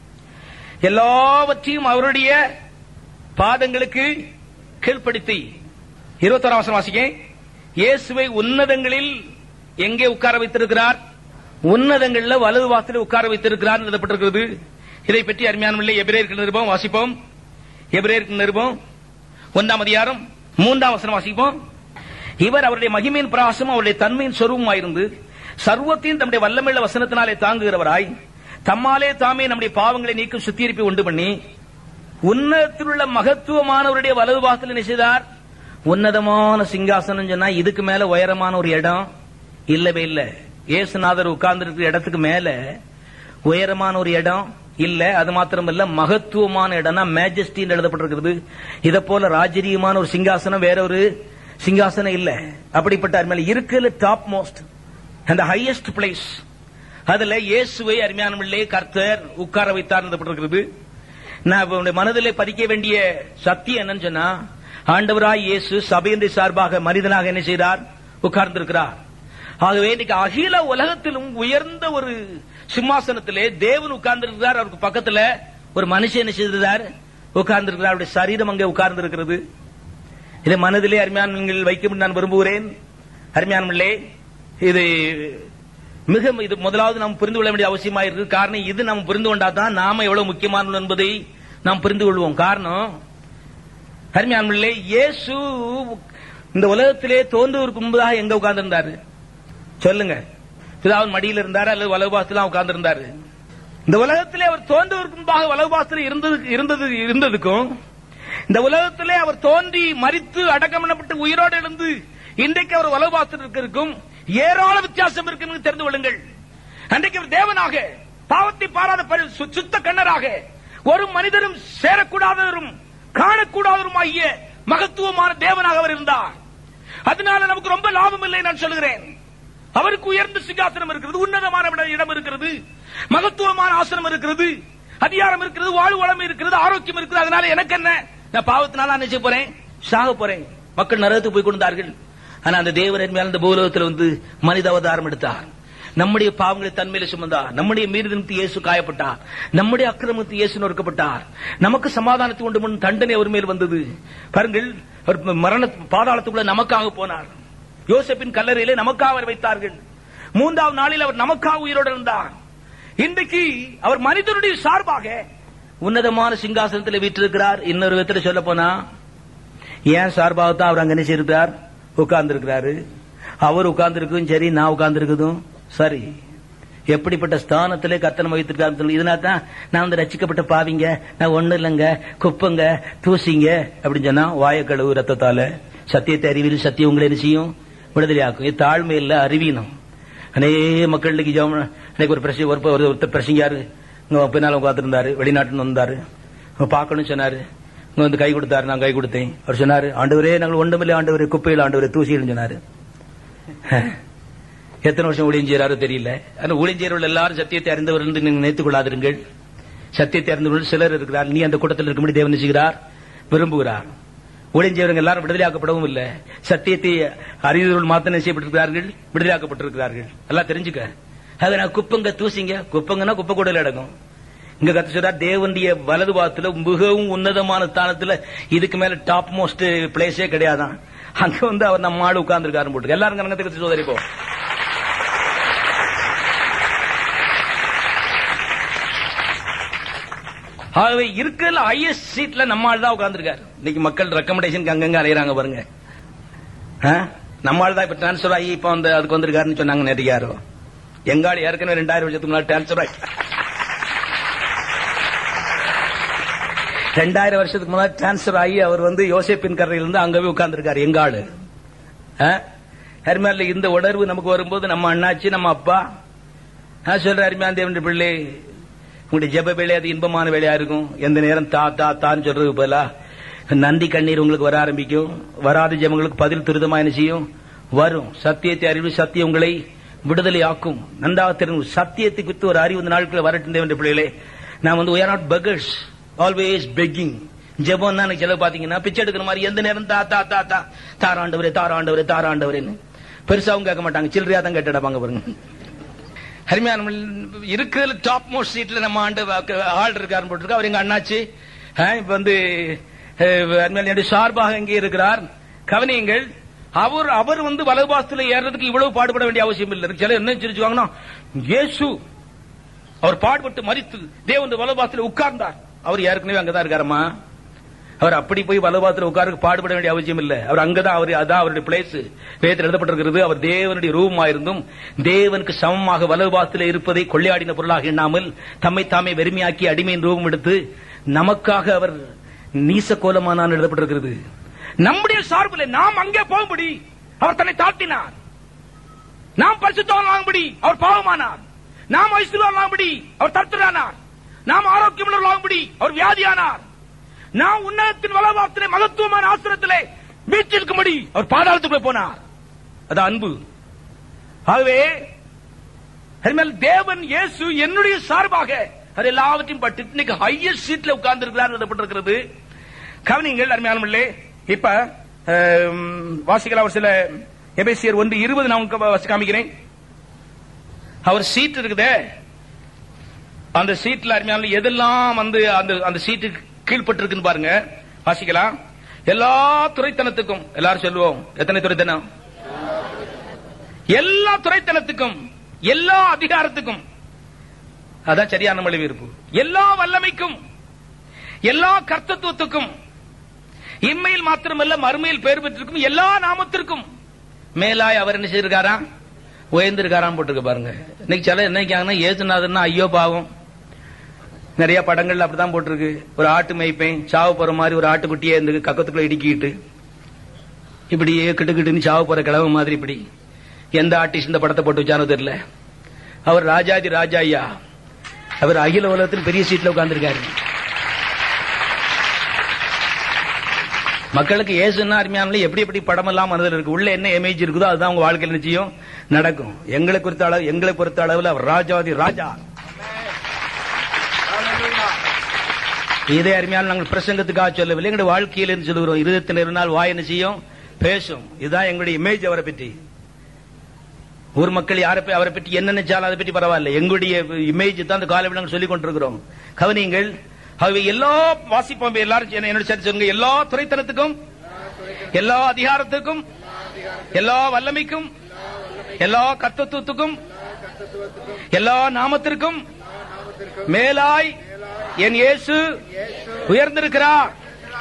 எல்லாவற்றையும் அவருடைய பாதங்களுக்கு கீழ்ப்படுத்தி இருபத்தோராம் வசனம் வாசிக்க இயேசுவை உன்னதங்களில் எங்கே உட்கார வைத்திருக்கிறார் உன்னதங்களில் வலது வாசலில் உட்கார வைத்திருக்கிறார் எழுதப்பட்டிருக்கிறது இதை பற்றி அருமையான எபிரேயருக்கு நிருபம் வாசிப்போம் எபிரேயருக்கு நிருபம் ஒன்றாம் அதிகாரம் மூன்றாம் வசனம் வாசிப்போம் இவர் அவருடைய மகிமையின் பிரகாசம் அவருடைய தன்மையின் சொருவமாயிருந்து சர்வத்தையும் தம்முடைய வல்லமையுள்ள வசனத்தினாலே தாங்குகிறவராய் தம்மாலே தாமே நம்முடைய பாவங்களை நீக்கும் சுத்திகரிப்பை உண்டு பண்ணி உன்னதத்தில் உள்ள மகத்துவமானவருடைய வலது பாகத்தில் என்ன செய்தார் உன்னதமான சிங்காசனம் சொன்னா இதுக்கு மேல உயரமான ஒரு இடம் இல்லவே இல்ல இயேசுநாதர் உட்கார்ந்து இருக்கிற இடத்துக்கு மேல உயரமான ஒரு இடம் இல்ல அது மாத்திரமல்ல மகத்துவமான இடம்னா மேஜஸ்டின்னு எழுதப்பட்டிருக்கிறது இத போல ராஜரீயமான ஒரு சிங்காசனம் வேற ஒரு சிங்காசனம் இல்ல அப்படிப்பட்ட அருமையில இருக்கிற டாப் மோஸ்ட் அந்த ஹையஸ்ட் பிளேஸ் அதுல இயேசுவை அருமையானவில்லை கர்த்தர் உட்கார வைத்தார் எழுதப்பட்டிருக்கிறது நான் உங்களுடைய மனதிலே பதிக்க வேண்டிய சத்தியம் என்னன்னு சொன்னா ஆண்டவராய் இயேசு சபையினுடைய சார்பாக மனிதனாக என்ன செய்தார் உட்கார்ந்திருக்கிறார் ஆகவே இன்னைக்கு அகில உலகத்திலும் உயர்ந்த ஒரு சிம்மாசனத்திலே தேவன் உட்கார்ந்திருக்கிறார் அவருக்கு பக்கத்துல ஒரு மனுஷன் என்ன செய்திருந்தார் உட்கார்ந்திருக்கிறார் அவருடைய சரீரம் அங்கே உட்கார்ந்து இருக்கிறது இதை மனதிலே அருமையான வைக்க நான் விரும்புகிறேன் அருமையானே இது மிக இது முதலாவது நாம் புரிந்து கொள்ள வேண்டிய அவசியமா இருக்கு காரணம் இது நாம் புரிந்து கொண்டா தான் நாம எவ்வளவு முக்கியமானது என்பதை நாம் புரிந்து கொள்வோம் காரணம் அருமையானே இயேசு இந்த உலகத்திலே தோன்றுவதற்கு முன்பதாக எங்க உட்கார்ந்திருந்தாரு சொல்லுங்க பிதாவின் மடியில் இருந்தாரு அல்லது வலகுபாசத்துல உட்கார்ந்து இருந்தாரு இந்த உலகத்திலே அவர் தோன்றுவதற்கு முன்பாக வலகுபாசத்தில் இருந்தது இருந்தது இருந்ததுக்கும் இந்த உலகத்திலே அவர் தோன்றி மறித்து அடக்கம் பண்ணப்பட்டு உயிரோடு எழுந்து இன்றைக்கு அவர் வலகுபாசத்தில் இருக்கிறதுக்கும் ஏராள வித்தியாசம் இருக்குன்னு தெரிந்து கொள்ளுங்கள் அன்றைக்கு அவர் தேவனாக பாவத்தை பாராத பரி- சு- சுத்த கண்ணராக ஒரு மனிதரும் சேரக்கூடாதவரும் காணக்கூடாதவரும் ஆகிய மகத்துவமான தேவனாக அவர் இருந்தார் அதனால நமக்கு ரொம்ப லாபம் இல்லை நான் சொல்லுகிறேன் அவருக்கு உயர்ந்த சிங்காசனம் இருக்கிறது உன்னதமான இடம் இடம் இருக்கிறது மகத்துவமான ஆசனம் இருக்கிறது அதிகாரம் இருக்கிறது வாழ்வு வளம் இருக்கிறது ஆரோக்கியம் இருக்கிறது அதனால எனக்கு என்ன நான் பாவத்தினால என்ன செய்ய போறேன் சாக போறேன் மக்கள் நரகத்துக்கு போய் கொண்டார்கள் ஆனா அந்த தேவரின் மேல இந்த பூலோகத்தில் வந்து மனித அவதாரம் எடுத்தார் நம்முடைய பாவங்களை தன்மையில சுமந்தார் நம்முடைய மீறுதலுக்கு இயேசு காயப்பட்டார் நம்முடைய அக்கிரமத்துக்கு இயேசு நொறுக்கப்பட்டார் நமக்கு சமாதானத்தை உண்டு பண்ணும் தண்டனை அவர் மேல் வந்தது பாருங்கள் அவர் மரண பாதாளத்துக்குள்ள நமக்காக போனார் யோசப்பின் கல்லறையிலே நமக்காக அவர் வைத்தார்கள் மூன்றாவது நாளில் அவர் நமக்காக உயிரோடு இருந்தார் இன்றைக்கு அவர் மனிதனுடைய சார்பாக உன்னதமான சிங்காசனத்தில் வீற்றிருக்கிறார் இன்னொரு விதத்தில் சொல்ல போனா ஏன் சார்பாக தான் அவர் அங்க என்ன செய்திருக்கிறார் உட்கார்ந்து இருக்கிறாரு அவர் உட்கார்ந்து இருக்கும் சரி நான் உட்கார்ந்து இருக்குதும் சரி எப்படிப்பட்ட ஸ்தானத்திலே கத்தனம் வைத்திருக்காரு இதனால தான் நான் வந்து ரசிக்கப்பட்ட பாவிங்க நான் ஒண்ணு இல்லைங்க குப்பங்க தூசிங்க அப்படின்னு சொன்னா வாயக்கழுவு ரத்தத்தால சத்தியத்தை அறிவில் சத்தியம் உங்களை என்ன செய்யும் விடுதலையாக்கும் இது தாழ்மை இல்ல அறிவீனம் அநேக மக்கள் இன்னைக்கு ஜெபம் இன்னைக்கு ஒரு பிரசி ஒரு ஒரு- ஒருத்தர் பிரசிங்காரு இங்க பின்னால உட்காந்துருந்தாரு வெளிநாட்டுல வந்தாரு இங்க பார்க்கணும்னு சொன்னாரு இங்க வந்து கை கொடுத்தாரு நான் கை கொடுத்தேன் அவர் சொன்னாரு ஆண்டவரே நாங்கள் ஒன்றுமில்லை ஆண்டவரே குப்பையில் ஆண்டவரே தூசியில் சொன்னாரு எத்தனை வருஷம் ஊழியம் செய்யறாரோ தெரியல ஆனா ஊழியம் செய்யறவர்கள் எல்லாரும் சத்தியத்தை அறிந்தவர் என்று நீங்கள் நினைத்துக் கொள்ளாதிருங்கள் சத்தியத்தை அறிந்தவர்கள் சிலர் இருக்கிறார் நீ அந்த கூட்டத்தில் இருக்கும்படி தேவன் செய்கிறார் விரும்புகிறார் ஊழியம் செய்யறவங்க எல்லாரும் விடுதலையாக்கப்படவும் இல்லை சத்தியத்தை அறிந்தவர்கள் மாத்திரம் செய்யப்பட்டிருக்கிறார்கள் விடுதலையாக்கப்பட்டிருக்கிறார்கள் எல்லாம் தெரிஞ்சுக்க அது நான் குப்பங்க தூசிங்க குப்பங்கன்னா குப்பை கூடல அடங்கும் இங்க கத்து சொல்றா தேவனுடைய வலது பாகத்துல மிகவும் உன்னதமான ஸ்தானத்துல இதுக்கு மேல டாப் மோஸ்ட் பிளேஸே கிடையாதான் அங்க வந்து அவர் நம்ம ஆளு உட்கார்ந்து போட்டு எல்லாரும் கணக்கத்தை கத்து சோதரி போ ஆகவே இருக்கிற ஹையஸ்ட் சீட்ல நம்ம ஆள் தான் உட்கார்ந்துருக்காரு இன்னைக்கு மக்கள் ரெக்கமெண்டேஷனுக்கு அங்கங்க அலையறாங்க பாருங்க ஆ? நம்ம ஆள் தான் இப்ப டிரான்ஸ்பர் ஆகி இப்ப வந்து அதுக்கு வந்திருக்காருன்னு சொன்னாங்க நிறைய யாரோ எங்காள் ஏற்கனவே ரெண்டாயிரம் வருஷத்துக்கு முன்னாடி டிரான்ஸ்பர் ஆகி ரெண்டாயிரம் வருஷத்துக்கு முன்னாடி டிரான்ஸ்பர் ஆகி அவர் வந்து யோசேப்பின் கரையில இருந்து அங்கவே உட்கார்ந்துருக்காரு எங்க ஆளு ஹெர்மேல இந்த உணர்வு நமக்கு வரும்போது நம்ம அண்ணாச்சி நம்ம அப்பா நான் சொல்ற அருமையான தேவன் பிள்ளை உங்களுடைய ஜெப வேலை அது இன்பமான வேலையா இருக்கும் எந்த நேரம் தா தா தான் சொல்றது பதிலா நந்தி கண்ணீர் உங்களுக்கு வர ஆரம்பிக்கும் வராத ஜெபங்களுக்கு பதில் துரிதமா என்ன செய்யும் வரும் சத்தியத்தை அறிவு சத்தியம் உங்களை விடுதலை ஆக்கும் நன்றாக தெரியும் சத்தியத்தை குறித்து ஒரு அறிவு இந்த நாட்களில் வரட்டும் தேவன் பிள்ளைகளே நான் வந்து we are not beggars always begging ஜெபம் தான் எனக்கு செலவு பாத்தீங்கன்னா பிச்சை எடுக்கிற மாதிரி எந்த நேரம் தா தா தா தா தாராண்டவரே தாராண்டவரே தாராண்டவரேன்னு பெருசாவும் கேட்க மாட்டாங்க சில்லறையா தான் கேட்டுடப்பாங்க பாருங்க அருமையான இருக்கிற டாப் மோஸ்ட் சீட்ல நம்ம ஆண்டு ஆள் இருக்காருன்னு போட்டிருக்கோம் அவர் எங்க அண்ணாச்சி ஆ, இப்ப வந்து அஹ், அருமையான என்னுடைய சார்பாக இங்கே இருக்கிறார் கவனியுங்கள் அவர் அவர் வந்து வலதுபாசத்துல ஏறதுக்கு இவ்வளவு பாடுபட வேண்டிய அவசியம் இல்லை சில என்ன தெரிஞ்சுவாங்கன்னா இயேசு அவர் பாடுபட்டு மறித்து தேவன் வலதுபாசத்துல உட்கார்ந்தார் அவர் ஏற்கனவே அங்கதான் இருக்காரம்மா அவர் அப்படி போய் வலதுபாசத்துல உட்காருக்கு பாடுபட வேண்டிய அவசியம் இல்ல அவர் அங்கதான் அவர் அதான் அவருடைய பிளேஸ் வேதத்தில் எழுதப்பட்டிருக்கிறது அவர் தேவனுடைய ரூபமாயிருந்தும் தேவனுக்கு சமமாக வலதுபாசத்தில் இருப்பதை கொள்ளையாடின பொருளாக எண்ணாமல் தம்மை தாமே வெறுமையாக்கி அடிமையின் ரூபம் எடுத்து நமக்காக அவர் நீச கோலமானான் எழுதப்பட்டிருக்கிறது நம்முடைய சார்பில் நாம் அங்கே போகும்படி அவர் தன்னை தாழ்த்தினார் நாம் பரிசுத்தவான்படி அவர் பாவமானார் நாம் ஐஸ்வர்யாகும்படி அவர் தர்த்தரானார் நாம் ஆரோக்கியமுள்ளவர்களாகும்படி அவர் வியாதியானார் நாம் உன்னதத்தின் வளவாசத்திலே மகத்துவமான ஆசிரத்திலே வீற்றிருக்கும்படி அவர் பாதாளத்துக்குள்ளே போனார் அது அன்பு ஆகவே அதுமேல் தேவன் இயேசு என்னுடைய சார்பாக அது எல்லாவற்றையும் பட்டு இன்னைக்கு ஹையஸ்ட் சீட்ல உட்கார்ந்து இருக்கிறார் எழுதப்பட்டிருக்கிறது கவனிங்கள் அருமையானவர்களே இப்ப ஆம், வாசிக்கலாம் ஒரு சில எபேசியர் ஒன்று இருபது நான் உங்களுக்கு வாசி காமிக்கிறேன் அவர் சீட் இருக்குதே அந்த சீட்ல அருமையான எதெல்லாம் வந்து அந்த அந்த சீட்டு கீழ்பட்டிருக்குன்னு பாருங்க வாசிக்கலாம் எல்லா துறைத்தனத்துக்கும் எல்லாரும் சொல்லுவோம் எத்தனை துறைத்தனம் எல்லா துறைத்தனத்துக்கும் எல்லா அதிகாரத்துக்கும் அதான் சரியான மொழிபெயர்ப்பு எல்லா வல்லமைக்கும் எல்லா கர்த்தத்துவத்துக்கும் இம்மையில் மாத்திரமல்ல மறுமையில் பெயர் பெற்றிருக்கும் எல்லா நாமத்திற்கும் மேலாய் அவர் என்ன செய்திருக்காரா உயர்ந்திருக்காராம் போட்டிருக்க பாருங்க இன்னைக்கு சில என்ன ஏசுநாதர்னா ஐயோ பாவம் நிறைய படங்கள்ல அப்படிதான் போட்டிருக்கு ஒரு ஆட்டு மேய்ப்பேன் சாவு போற மாதிரி ஒரு ஆட்டுக்குட்டியே இந்த கக்கத்துக்குள்ள இடுக்கிட்டு இப்படியே கிட்டுக்கிட்டுன்னு சாவு போற கிழவு மாதிரி இப்படி எந்த ஆர்டிஸ்ட் இந்த படத்தை போட்டு வச்சானோ தெரியல அவர் ராஜாதி ராஜா ஐயா அவர் அகில உலகத்தில் பெரிய சீட்ல உட்கார்ந்திருக்காரு மக்களுக்கு ஏசுன்னா அருமையானல எப்படி எப்படி படம் எல்லாம் மனதில் இருக்கு உள்ள என்ன இமேஜ் இருக்குதோ அதுதான் உங்க வாழ்க்கையில் நிச்சயம் நடக்கும் எங்களை குறித்த அளவு எங்களை பொறுத்த அளவில் அவர் ராஜாதி ராஜா இதே அருமையான நாங்கள் பிரசங்கத்துக்காக சொல்லவில்லை எங்களுடைய வாழ்க்கையில் என்று சொல்லுகிறோம் இருதயத்தில் இருந்தால் வாய் என்ன செய்யும் பேசும் இதுதான் எங்களுடைய இமேஜ் அவரை பற்றி ஊர் மக்கள் யாரை பற்றி- அவரை பற்றி என்ன நினைச்சாலும் அதை பற்றி பரவாயில்ல எங்களுடைய இமேஜ் தான் அந்த காலை நாங்கள் சொல்லிக் கொண்டிருக்கிறோம் கவனியுங்கள் ஆகவே எல்லா வாசிப்போம் எல்லாரும் என்ன- என்னோட சேர்த்து சொல்லுங்க எல்லா துறைத்தனத்துக்கும் எல்லா அதிகாரத்துக்கும் எல்லா வல்லமைக்கும் எல்லா கர்த்தத்துவத்துக்கும் எல்லா நாமத்திற்கும் மேலாய் என் இயேசு உயர்ந்திருக்கிறார்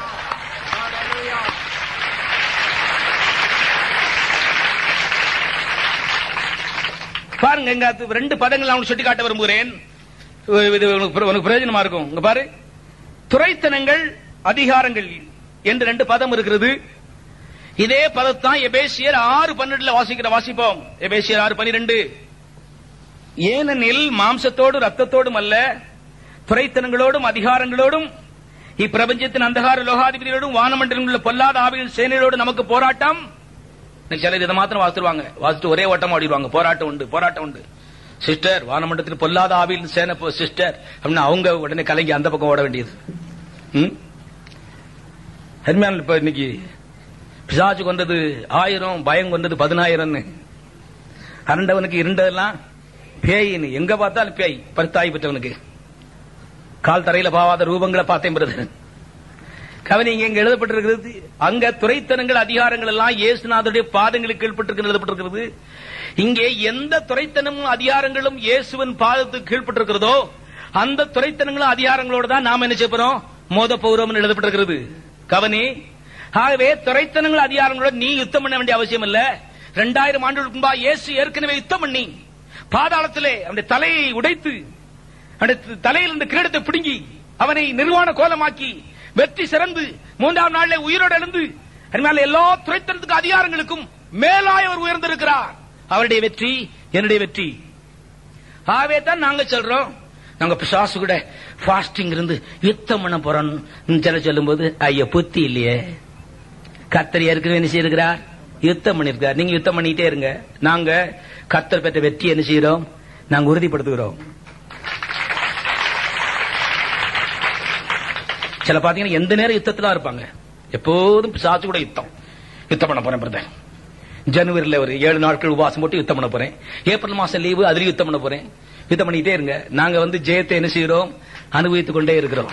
பாருங்க இங்க அது ரெண்டு பதங்கள் நான் சுட்டி காட்ட விரும்புகிறேன் இது உனக்கு பிர- உனக்கு பிரயோஜனமா இருக்கும் இங்க பாரு துறைத்தனங்கள் அதிகாரங்கள் என்று ரெண்டு பதம் இருக்கிறது இதே பதத்தான் எபேசியர் ஆறு பன்னெண்டுல வாசிக்கிற வாசிப்போம் எபேசியர் ஆறு பன்னிரெண்டு ஏனெனில் மாம்சத்தோடு ரத்தத்தோடும் அல்ல துறைத்தனங்களோடும் அதிகாரங்களோடும் இப்பிரபஞ்சத்தின் அந்தகார லோகாதிபதிகளோடும் வானமண்டலம் உள்ள பொல்லாத ஆவிகள் சேனைகளோடு நமக்கு போராட்டம் இன்னைக்கு சிலர் இதை மாத்திரம் வாசிடுவாங்க வாசிட்டு ஒரே ஓட்டம் ஆடிடுவாங்க போராட்டம் உண்டு போராட்டம் உண்டு சிஸ்டர் வானமண்டலத்தில் பொல்லாத ஆவியில் சேன சிஸ்டர் அப்படின்னு அவங்க உடனே கலங்கி அந்த பக்கம் ஓட வேண்டியது ம்? அருமையான இப்ப இன்னைக்கு பிசாசு கொண்டது ஆயிரம் பயம் கொண்டது பதினாயிரம்னு அரண்டவனுக்கு இருண்டதெல்லாம் பேயின்னு எங்க பார்த்தாலும் பேய் பருத்தாய் பெற்றவனுக்கு கால் தரையில பாவாத ரூபங்களை பார்த்தேன் பிரதர் கவனிங்க இங்க எழுதப்பட்டிருக்கிறது அங்க துறைத்தனங்கள் அதிகாரங்கள் எல்லாம் இயேசுநாதருடைய பாதங்களுக்கு கீழ்பட்டிருக்கு எழுதப்பட்டிருக்கிறது இங்கே எந்த துறைத்தனமும் அதிகாரங்களும் இயேசுவின் பாதத்துக்கு கீழ்பட்டிருக்கிறதோ அந்த துறைத்தனங்களும் அதிகாரங்களோடு தான் நாம் என்ன செய்யறோம் மோத பௌரவம் எழுதப்பட்டிருக்கிறது கவனி ஆகவே துறைத்தனங்கள் அதிகாரங்களோட நீ யுத்தம் பண்ண வேண்டிய அவசியம் இல்ல ரெண்டாயிரம் ஆண்டுகளுக்கு முன்பா இயேசு ஏற்கனவே யுத்தம் பண்ணி பாதாளத்திலே அவனுடைய தலையை உடைத்து அவனுடைய தலையில் இருந்த கிரீடத்தை பிடுங்கி அவனை நிர்வாண கோலமாக்கி வெற்றி சிறந்து மூன்றாம் நாளிலே உயிரோடு எழுந்து அதனால எல்லா துறைத்தனத்துக்கு அதிகாரங்களுக்கும் மேலாய் அவர் உயர்ந்திருக்கிறார் அவருடைய வெற்றி என்னுடைய வெற்றி ஆகவே தான் நாங்க சொல்றோம் நாங்க பிசாசு கூட ஃபாஸ்டிங் இருந்து யுத்தம் பண்ண போறோம் சில சொல்லும்போது ஐயா புத்தி இல்லையே கர்த்தர் ஏற்கனவே என்ன செய்திருக்கிறார் யுத்தம் பண்ணிருக்கார் நீங்க யுத்தம் பண்ணிட்டே இருங்க நாங்க கர்த்தர் பெற்ற வெற்றி என்ன செய்யறோம் நாங்க உறுதிப்படுத்துகிறோம் சில பாத்தீங்கன்னா எந்த நேரம் யுத்தத்துல இருப்பாங்க எப்போதும் பிசாசு கூட யுத்தம் யுத்தம் பண்ண போறேன் பிரதர் ஜனவரியில ஒரு ஏழு நாட்கள் உபவாசம் போட்டு யுத்தம் பண்ண போறேன் ஏப்ரல் மாசம் லீவு அதுலயும் யுத்தம் பண்ண போறேன் யுத்தம் பண்ணிட்டே இருங்க நாங்க வந்து ஜெயத்தை என்ன செய்கிறோம் அனுபவித்துக் கொண்டே இருக்கிறோம்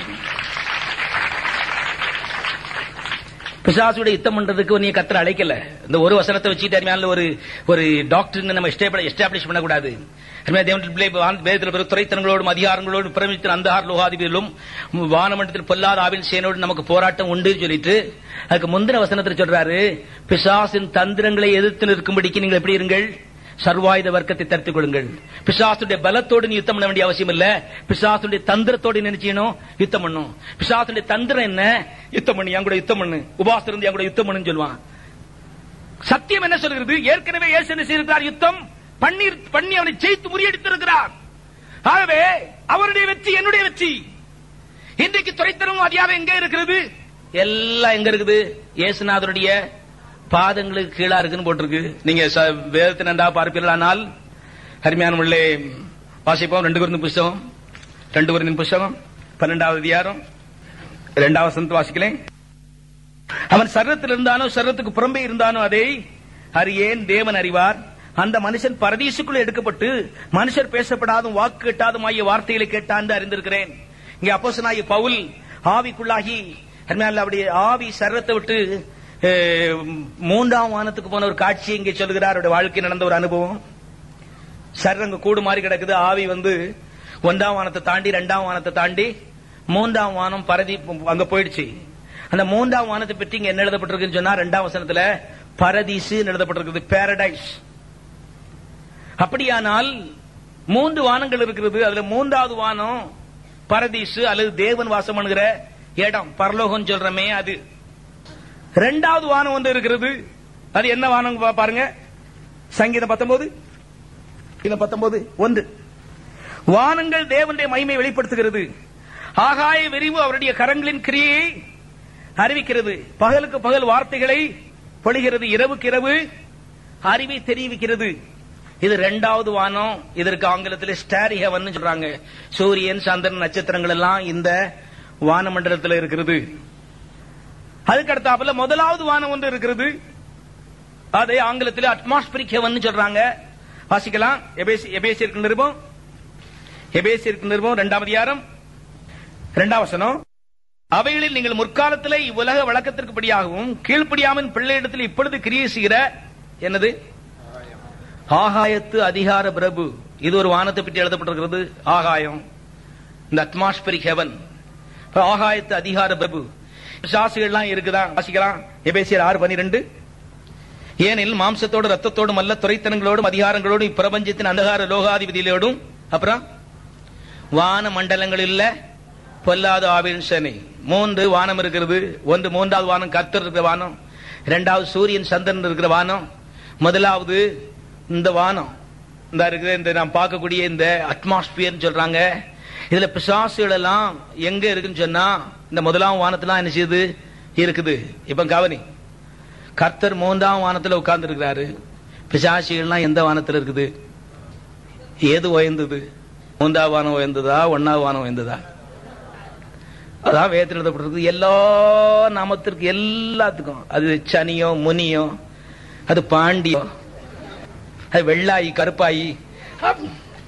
பிசாசுடைய யுத்தம் பண்றதுக்கு நீ கத்தரை அழைக்கல இந்த ஒரு வசனத்தை வச்சுட்டு அருமையான ஒரு ஒரு டாக்டர் நம்ம எஸ்டாப்ளிஷ் பண்ணக்கூடாது அருமையான தேவனின் பிள்ளை வான் வேதத்தில் பிற துறைத்தனங்களோடும் அதிகாரங்களோடும் பிரமித்தின் அந்தகார் லோகாதிபதியிலும் வானமண்டலத்தில் பொல்லாத ஆவின் சேனோடு நமக்கு போராட்டம் உண்டு சொல்லிட்டு அதுக்கு முந்தின வசனத்தில் சொல்றாரு பிசாசின் தந்திரங்களை எதிர்த்து நிற்கும்படிக்கு நீங்கள் எப்படி இருங்கள் சர்வாயுத வர்க்கத்தை தடுத்துக் கொள்ளுங்கள் பிசாசுடைய பலத்தோடு நீ யுத்தம் பண்ண வேண்டிய அவசியம் இல்ல பிசாசுடைய தந்திரத்தோடு என்ன செய்யணும் யுத்தம் பண்ணும் பிசாசுடைய தந்திரம் என்ன யுத்தம் பண்ணு என் கூட யுத்தம் பண்ணு உபாசம் இருந்து என் கூட யுத்தம் பண்ணுன்னு சொல்லுவான் சத்தியம் என்ன சொல்கிறது ஏற்கனவே இயேசு என்ன செய்திருக்கிறார் யுத்தம் பண்ணி பண்ணி அவனை ஜெயித்து முறியடித்திருக்கிறார் ஆகவே அவருடைய வெற்றி என்னுடைய வெற்றி இன்றைக்கு துறைத்தனம் அதிகாரம் எங்க இருக்கிறது எல்லாம் எங்க இருக்குது இயேசுநாதருடைய பாதங்களுக்கு கீழா இருக்குன்னு போட்டிருக்கு நீங்க ச- வேதத்தை நன்றா பார்ப்பீர்களானால் அருமையான உள்ளே வாசிப்போம் ரெண்டு குருந்தின் புஸ்தகம் ரெண்டு குருந்தின் புஸ்தகம் பன்னெண்டாவது அதிகாரம் இரண்டாவது வசனத்தை வாசிக்கலேன் அவன் சர்ரத்தில் இருந்தானோ சர்ரத்துக்கு புறம்பே இருந்தானோ அதை அறியேன் தேவன் அறிவார் அந்த மனுஷன் பரதீசுக்குள் எடுக்கப்பட்டு மனுஷர் பேசப்படாதும் வாக்கு கேட்டாதும் ஆகிய வார்த்தைகளை கேட்டான் அறிந்திருக்கிறேன் இங்க அப்போசனாகி பவுல் ஆவிக்குள்ளாகி அருமையான அவருடைய ஆவி சர்ரத்தை விட்டு அஹ், மூன்றாம் வானத்துக்கு போன ஒரு காட்சி இங்கே சொல்கிறார் அவருடைய வாழ்க்கை நடந்த ஒரு அனுபவம் சர்ரங்க கூடு மாறி கிடக்குது ஆவி வந்து ஒன்றாம் வானத்தை தாண்டி ரெண்டாம் வானத்தை தாண்டி மூன்றாம் வானம் பரதி அங்க போயிடுச்சு அந்த மூன்றாம் வானத்தை பற்றி இங்க என்ன எழுதப்பட்டிருக்குன்னு சொன்னா ரெண்டாம் வசனத்துல பரதீசு எழுதப்பட்டிருக்குது பாரடைஸ் அப்படியானால் மூன்று வானங்கள் இருக்கிறது அதுல மூன்றாவது வானம் பரதீசு அல்லது தேவன் வாசம் பண்ணுகிற இடம் பரலோகம் சொல்றமே அது ரெண்டாவது வானம் வந்து இருக்கிறது அது என்ன வானம் பா- பாருங்க சங்கீதம் பத்தொன்பது இது பத்தொன்பது ஒன்று வானங்கள் தேவனுடைய மகிமை வெளிப்படுத்துகிறது ஆகாய விரிவு அவருடைய கரங்களின் கிரியையை அறிவிக்கிறது பகலுக்கு பகல் வார்த்தைகளை பொழிகிறது இரவுக்கு இரவு அறிவை தெரிவிக்கிறது இது ரெண்டாவது வானம் இதற்கு ஆங்கிலத்தில் ஸ்டாரி ஹெவன் சொல்றாங்க சூரியன் சந்திரன் நட்சத்திரங்கள் எல்லாம் இந்த வானமண்டலத்தில் இருக்கிறது அதுக்கு அடுத்தாப்புல முதலாவது வானம் ஒன்று இருக்கிறது அதை ஆங்கிலத்தில் அட்மாஸ்பரிக் ஹெவன் சொல்றாங்க வாசிக்கலாம் எபேசி எபேசியருக்கு நிருபம் எபேசியருக்கு நிருபம் இரண்டாம் அதிகாரம் இரண்டாம் வசனம் அவைகளில் நீங்கள் முற்காலத்திலே இவ்வுலக வழக்கத்திற்குபடியாகவும் கீழ்ப்படியாமல் பிள்ளையிடத்தில் இப்பொழுது கிரியை செய்கிற என்னது ஆகாயத்து அதிகார பிரபு இது ஒரு வானத்தை பற்றி எழுதப்பட்டிருக்கிறது ஆகாயம் இந்த அட்மாஸ்பரிக் ஹெவன் ஆகாயத்து அதிகார பிரபு சாசிகள்லாம் இருக்குதா வாசிக்கலாம் எபேசியர் ஆறு பனிரெண்டு ஏனெனில் மாம்சத்தோடு ரத்தத்தோடும் அல்ல துறைத்தனங்களோடும் அதிகாரங்களோடும் இப்பிரபஞ்சத்தின் அந்தகார லோகாதிபதியோடும் அப்புறம் வான மண்டலங்களில் பொல்லாத ஆவின் சனி மூன்று வானம் இருக்கிறது ஒன்று மூன்றாவது வானம் கர்த்தர் இருக்கிற வானம் இரண்டாவது சூரியன் சந்திரன் இருக்கிற வானம் முதலாவது இந்த வானம் இந்த இருக்குது இந்த நாம் பார்க்கக்கூடிய இந்த அட்மாஸ்பியர் சொல்றாங்க இதுல பிசாசுகள் எல்லாம் எங்க இருக்குன்னு சொன்னா இந்த முதலாம் வானத்துல என்ன செய்யுது இருக்குது இப்ப கவனி கர்த்தர் மூன்றாம் வானத்துல உட்கார்ந்து இருக்கிறாரு பிசாசிகள்லாம் எந்த வானத்துல இருக்குது ஏது உயர்ந்தது மூன்றாவது வானம் உயர்ந்ததா ஒன்னாவது வானம் உயர்ந்ததா அதான் வேதத்தில் எழுதப்பட்டிருக்கு எல்லா நாமத்திற்கு எல்லாத்துக்கும் அது சனியோ முனியோ அது பாண்டியோ அது வெள்ளாயி கருப்பாயி அப்~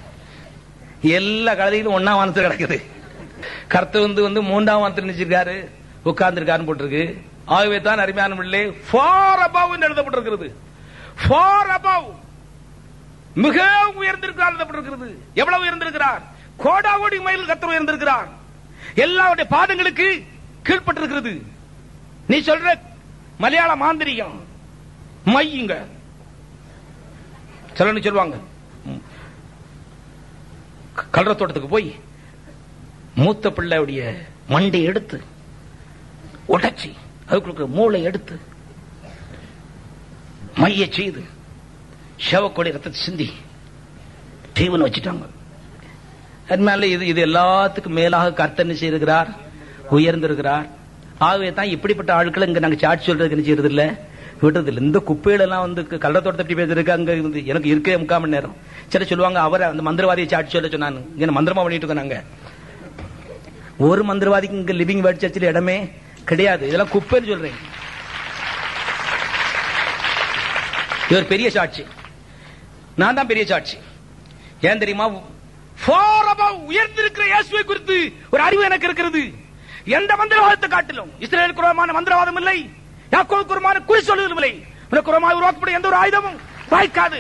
எல்லா கலதையிலும் ஒன்னாம் வானத்தில் கிடக்குது கர்த்தர் வந்து வந்து மூன்றாம் வானத்தில் நினைச்சிருக்காரு உட்கார்ந்துருக்காருன்னு போட்டிருக்கு ஆகவே தான் அருமையான பிள்ளை ஃபார் அபவ் என்று எழுதப்பட்டிருக்கிறது ஃபார் அபவ் மிக உயர்ந்திருக்கிறார் எழுதப்பட்டிருக்கிறது எவ்வளவு உயர்ந்திருக்கிறார் கோடாகோடி மைல் கத்தர் உயர்ந்திருக்கிறார் எல்லாருடைய பாதங்களுக்கு கீழ்ப்பட்டிருக்கிறது நீ சொல்ற மலையாள மாந்திரிகம் மையுங்க சிலன்னு சொல்லுவாங்க கல்ற தோட்டத்துக்கு போய் மூத்த பிள்ளையுடைய மண்டை எடுத்து உடைச்சி அதுக்குள்ள மூளை எடுத்து மைய செய்து செவக்கொடி ரத்தத்தை சிந்தி தீவன் வச்சுட்டாங்க அதனால இது இது எல்லாத்துக்கும் மேலாக கர்த்தனை செய்திருக்கிறார் உயர்ந்திருக்கிறார் ஆகவே தான் இப்படிப்பட்ட ஆட்களை இங்க நாங்க சாட்சி சொல்றதுக்கு என்ன செய்யறது இல்ல விடுறது இல்ல இந்த குப்பையில எல்லாம் வந்து கள்ளத்தோட்டத்தை பற்றி பேசுறதுக்கு அங்க இருந்து எனக்கு இருக்கே முக்கால் மணி நேரம் சரி சொல்லுவாங்க அவர் அந்த மந்திரவாதியை சாட்சி சொல்ல சொன்னாங்க இங்க மந்திரமா பண்ணிட்டு இருக்கோம் நாங்க ஒரு மந்திரவாதிக்கு இங்க லிவிங் வேர்ட் சர்ச்சில் இடமே கிடையாது இதெல்லாம் குப்பைன்னு சொல்றேன் இவர் பெரிய சாட்சி நான் தான் பெரிய சாட்சி ஏன் தெரியுமா far above உயர்ந்திருக்கிற இயேசுவை குறித்து ஒரு அறிவு எனக்கு இருக்கிறது எந்த மந்திரவாதத்தை காட்டிலும் இஸ்ரேல் குரமான மந்திரவாதம் இல்லை யாக்கோவு குரமான குறி சொல்லுதலும் இல்லை உனக்கு குரமாய் உருவாக்கப்படும் எந்த ஒரு ஆயுதமும் வாய்க்காது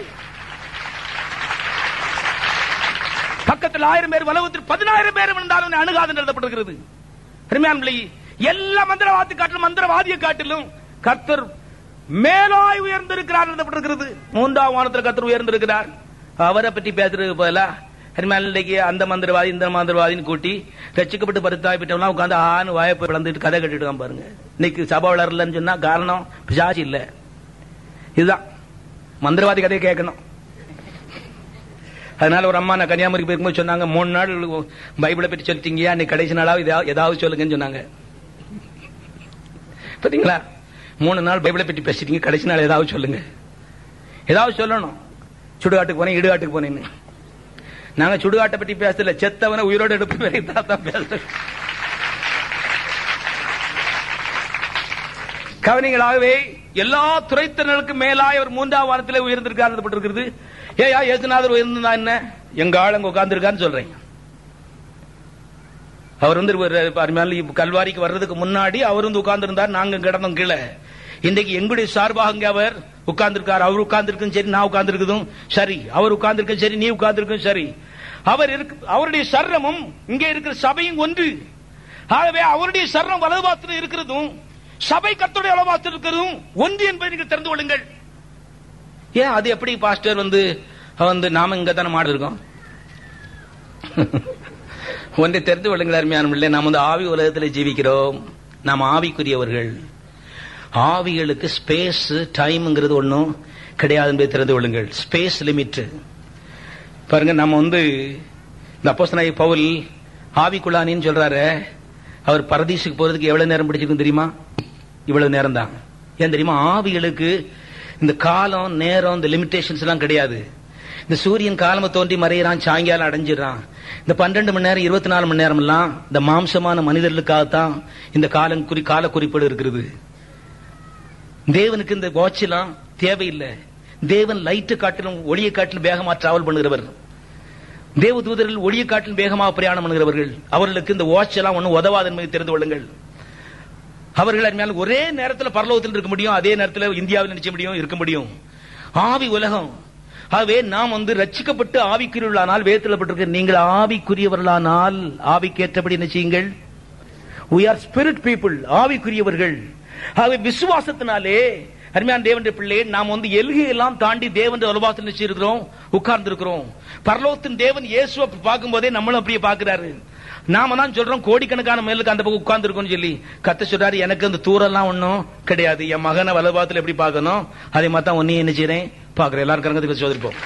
பக்கத்தில் ஆயிரம் பேர் வலவத்தில் பதினாயிரம் பேர் விழுந்தாலும் உன்னை அணுகாது என்று எழுதப்பட்டிருக்கிறது அருமையானவர்களே, எல்லா மந்திரவாதி காட்டிலும் மந்திரவாதியை காட்டிலும் கர்த்தர் மேலாய் உயர்ந்திருக்கிறார் எழுதப்பட்டிருக்கிறது மூன்றாம் வானத்தில் கர்த்தர் உயர்ந்திருக்கிறார் அவரை பற்றி பேசுறது போல அருமையானக்கு அந்த மந்திரவாதி இந்த மந்திரவாதின்னு கூட்டி ரசிக்கப்பட்டு பருத்தாய் பெற்றவங்க உட்காந்து ஆண் வாய்ப்பு பிளந்துட்டு கதை கட்டிட்டு இருக்கான் பாருங்க இன்னைக்கு சபை வளரலன்னு சொன்னா காரணம் பிசாசு இல்ல இதுதான் மந்திரவாதி கதையை கேட்கணும் அதனால ஒரு அம்மா நான் கன்னியாகுமரி போயிருக்கும்போது சொன்னாங்க மூணு நாள் பைபிளை பற்றி சொல்லிட்டீங்க அன்னைக்கு கடைசி நாளாவது ஏதாவது- ஏதாவது சொல்லுங்கன்னு சொன்னாங்க பாத்தீங்களா மூணு நாள் பைபிளை பற்றி பேசிட்டீங்க கடைசி நாள் ஏதாவது சொல்லுங்க ஏதாவது சொல்லணும் சுடுகாட்டுக்கு போனேன் இடுகாட்டுக்கு போனேன்னு நாங்க சுடுகாட்டை பற்றி பேசல செத்தவனை உயிரோடு எடுப்பு வரைக்கும் தான் பேசுறோம் கவனிங்களாகவே எல்லா துறைத்தினருக்கும் மேலாய் அவர் மூன்றாம் வாரத்திலே உயர்ந்திருக்கார் எழுதப்பட்டிருக்கிறது ஏயா ஏசுநாதர் உயர்ந்தா என்ன எங்க ஆள் அங்க உட்கார்ந்திருக்கான்னு சொல்றேன் அவர் வந்து ஒரு அருமையான கல்வாரிக்கு வர்றதுக்கு முன்னாடி அவர் வந்து உட்கார்ந்திருந்தார் நாங்க கிடந்தோம் கீழே இன்றைக்கு எங்களுடைய சார்பாக அங்க அவர் உட்கார்ந்திருக்கார் அவர் உட்கார்ந்திருக்கும் சரி நான் உட்கார்ந்திருக்கதும் சரி அவர் உட்கார்ந்திருக்கும் சரி நீ உட்கார்ந்திருக்கும் சரி அவர் இருக்கு அவருடைய சர்ரமும் இங்கே இருக்கிற சபையும் ஒன்று ஆகவே அவருடைய சர்ரம் வலதுபாத்திரம் இருக்கிறதும் சபை கர்த்தருடைய வலதுபாத்திரம் இருக்கிறதும் ஒன்று என்பதை நீங்கள் தெரிந்து கொள்ளுங்கள் ஏன் அது எப்படி பாஸ்டர் வந்து வந்து நாம இங்க தானே மாடு இருக்கோம் ஒன்றை தெரிந்து கொள்ளுங்கள் அருமையான பிள்ளை நாம் வந்து ஆவி உலகத்தில் ஜீவிக்கிறோம் நாம் ஆவிக்குரியவர்கள் ஆவிகளுக்கு ஸ்பேஸ் டைம்ங்கிறது ஒன்றும் கிடையாது என்பதை தெரிந்து கொள்ளுங்கள் ஸ்பேஸ் லிமிட் பாருங்க நம்ம வந்து இந்த அப்போஸ்தலனாகிய பவுல் ஆவிக்குள்ளானின்னு சொல்றாரு அவர் பரதீசுக்கு போறதுக்கு எவ்வளவு நேரம் பிடிச்சிருக்கும் தெரியுமா இவ்வளவு நேரம் தான் ஏன் தெரியுமா ஆவிகளுக்கு இந்த காலம் நேரம் இந்த லிமிடேஷன்ஸ் எல்லாம் கிடையாது இந்த சூரியன் காலம தோன்றி மறையிறான் சாயங்காலம் அடைஞ்சிடறான் இந்த பன்னெண்டு மணி நேரம் இருபத்தி நாலு மணி நேரம் எல்லாம் இந்த மாம்சமான மனிதர்களுக்காகத்தான் இந்த காலம் குறி கால குறிப்பீடு இருக்கிறது தேவனுக்கு இந்த வாட்ச் எல்லாம் தேவையில்லை தேவன் லைட்டு காட்டிலும் ஒளியை காட்டிலும் வேகமா டிராவல் பண்ணுகிறவர் தேவ தூதர்கள் ஒளியை காட்டிலும் வேகமாக பிரயாணம் பண்ணுகிறவர்கள் அவர்களுக்கு இந்த வாட்ச் எல்லாம் ஒன்றும் உதவாது என்பதை தெரிந்து கொள்ளுங்கள் அவர்கள் அருமையான ஒரே நேரத்தில் பரலோகத்தில் இருக்க முடியும் அதே நேரத்தில் இந்தியாவில் நிச்சய முடியும் இருக்க முடியும் ஆவி உலகம் ஆகவே நாம் வந்து ரட்சிக்கப்பட்டு ஆவிக்குரியவர்களானால் வேத்தலப்பட்டிருக்க நீங்கள் ஆவிக்குரியவர்களானால் ஆவிக்கேற்றபடி என்ன செய்யுங்கள் we are spirit people ஆவிக்குரியவர்கள் ஆகவே விசுவாசத்தினாலே அருமையான தேவனுடைய பிள்ளை நாம் வந்து எல்கையெல்லாம் தாண்டி தேவன் உலபாசத்தில் நிச்சயிருக்கிறோம் உட்கார்ந்து இருக்கிறோம் பரலோகத்தின் தேவன் இயேசுவை பார்க்கும் போதே நம்மளும் அப்படியே பார்க்கிறாரு நாம தான் சொல்றோம் கோடிக்கணக்கான மேலுக்கு அந்த பக்கம் உட்கார்ந்து இருக்கோம்னு சொல்லி கத்த சொல்றாரு எனக்கு அந்த தூரெல்லாம் ஒண்ணும் கிடையாது என் மகனை வலபாத்துல எப்படி பார்க்கணும் அதே மாதிரி தான் ஒன்னையும் என்ன செய்றேன் பாக்குறேன் எல்லாரும் கரங்கத்துக்கு சோதிப்போம்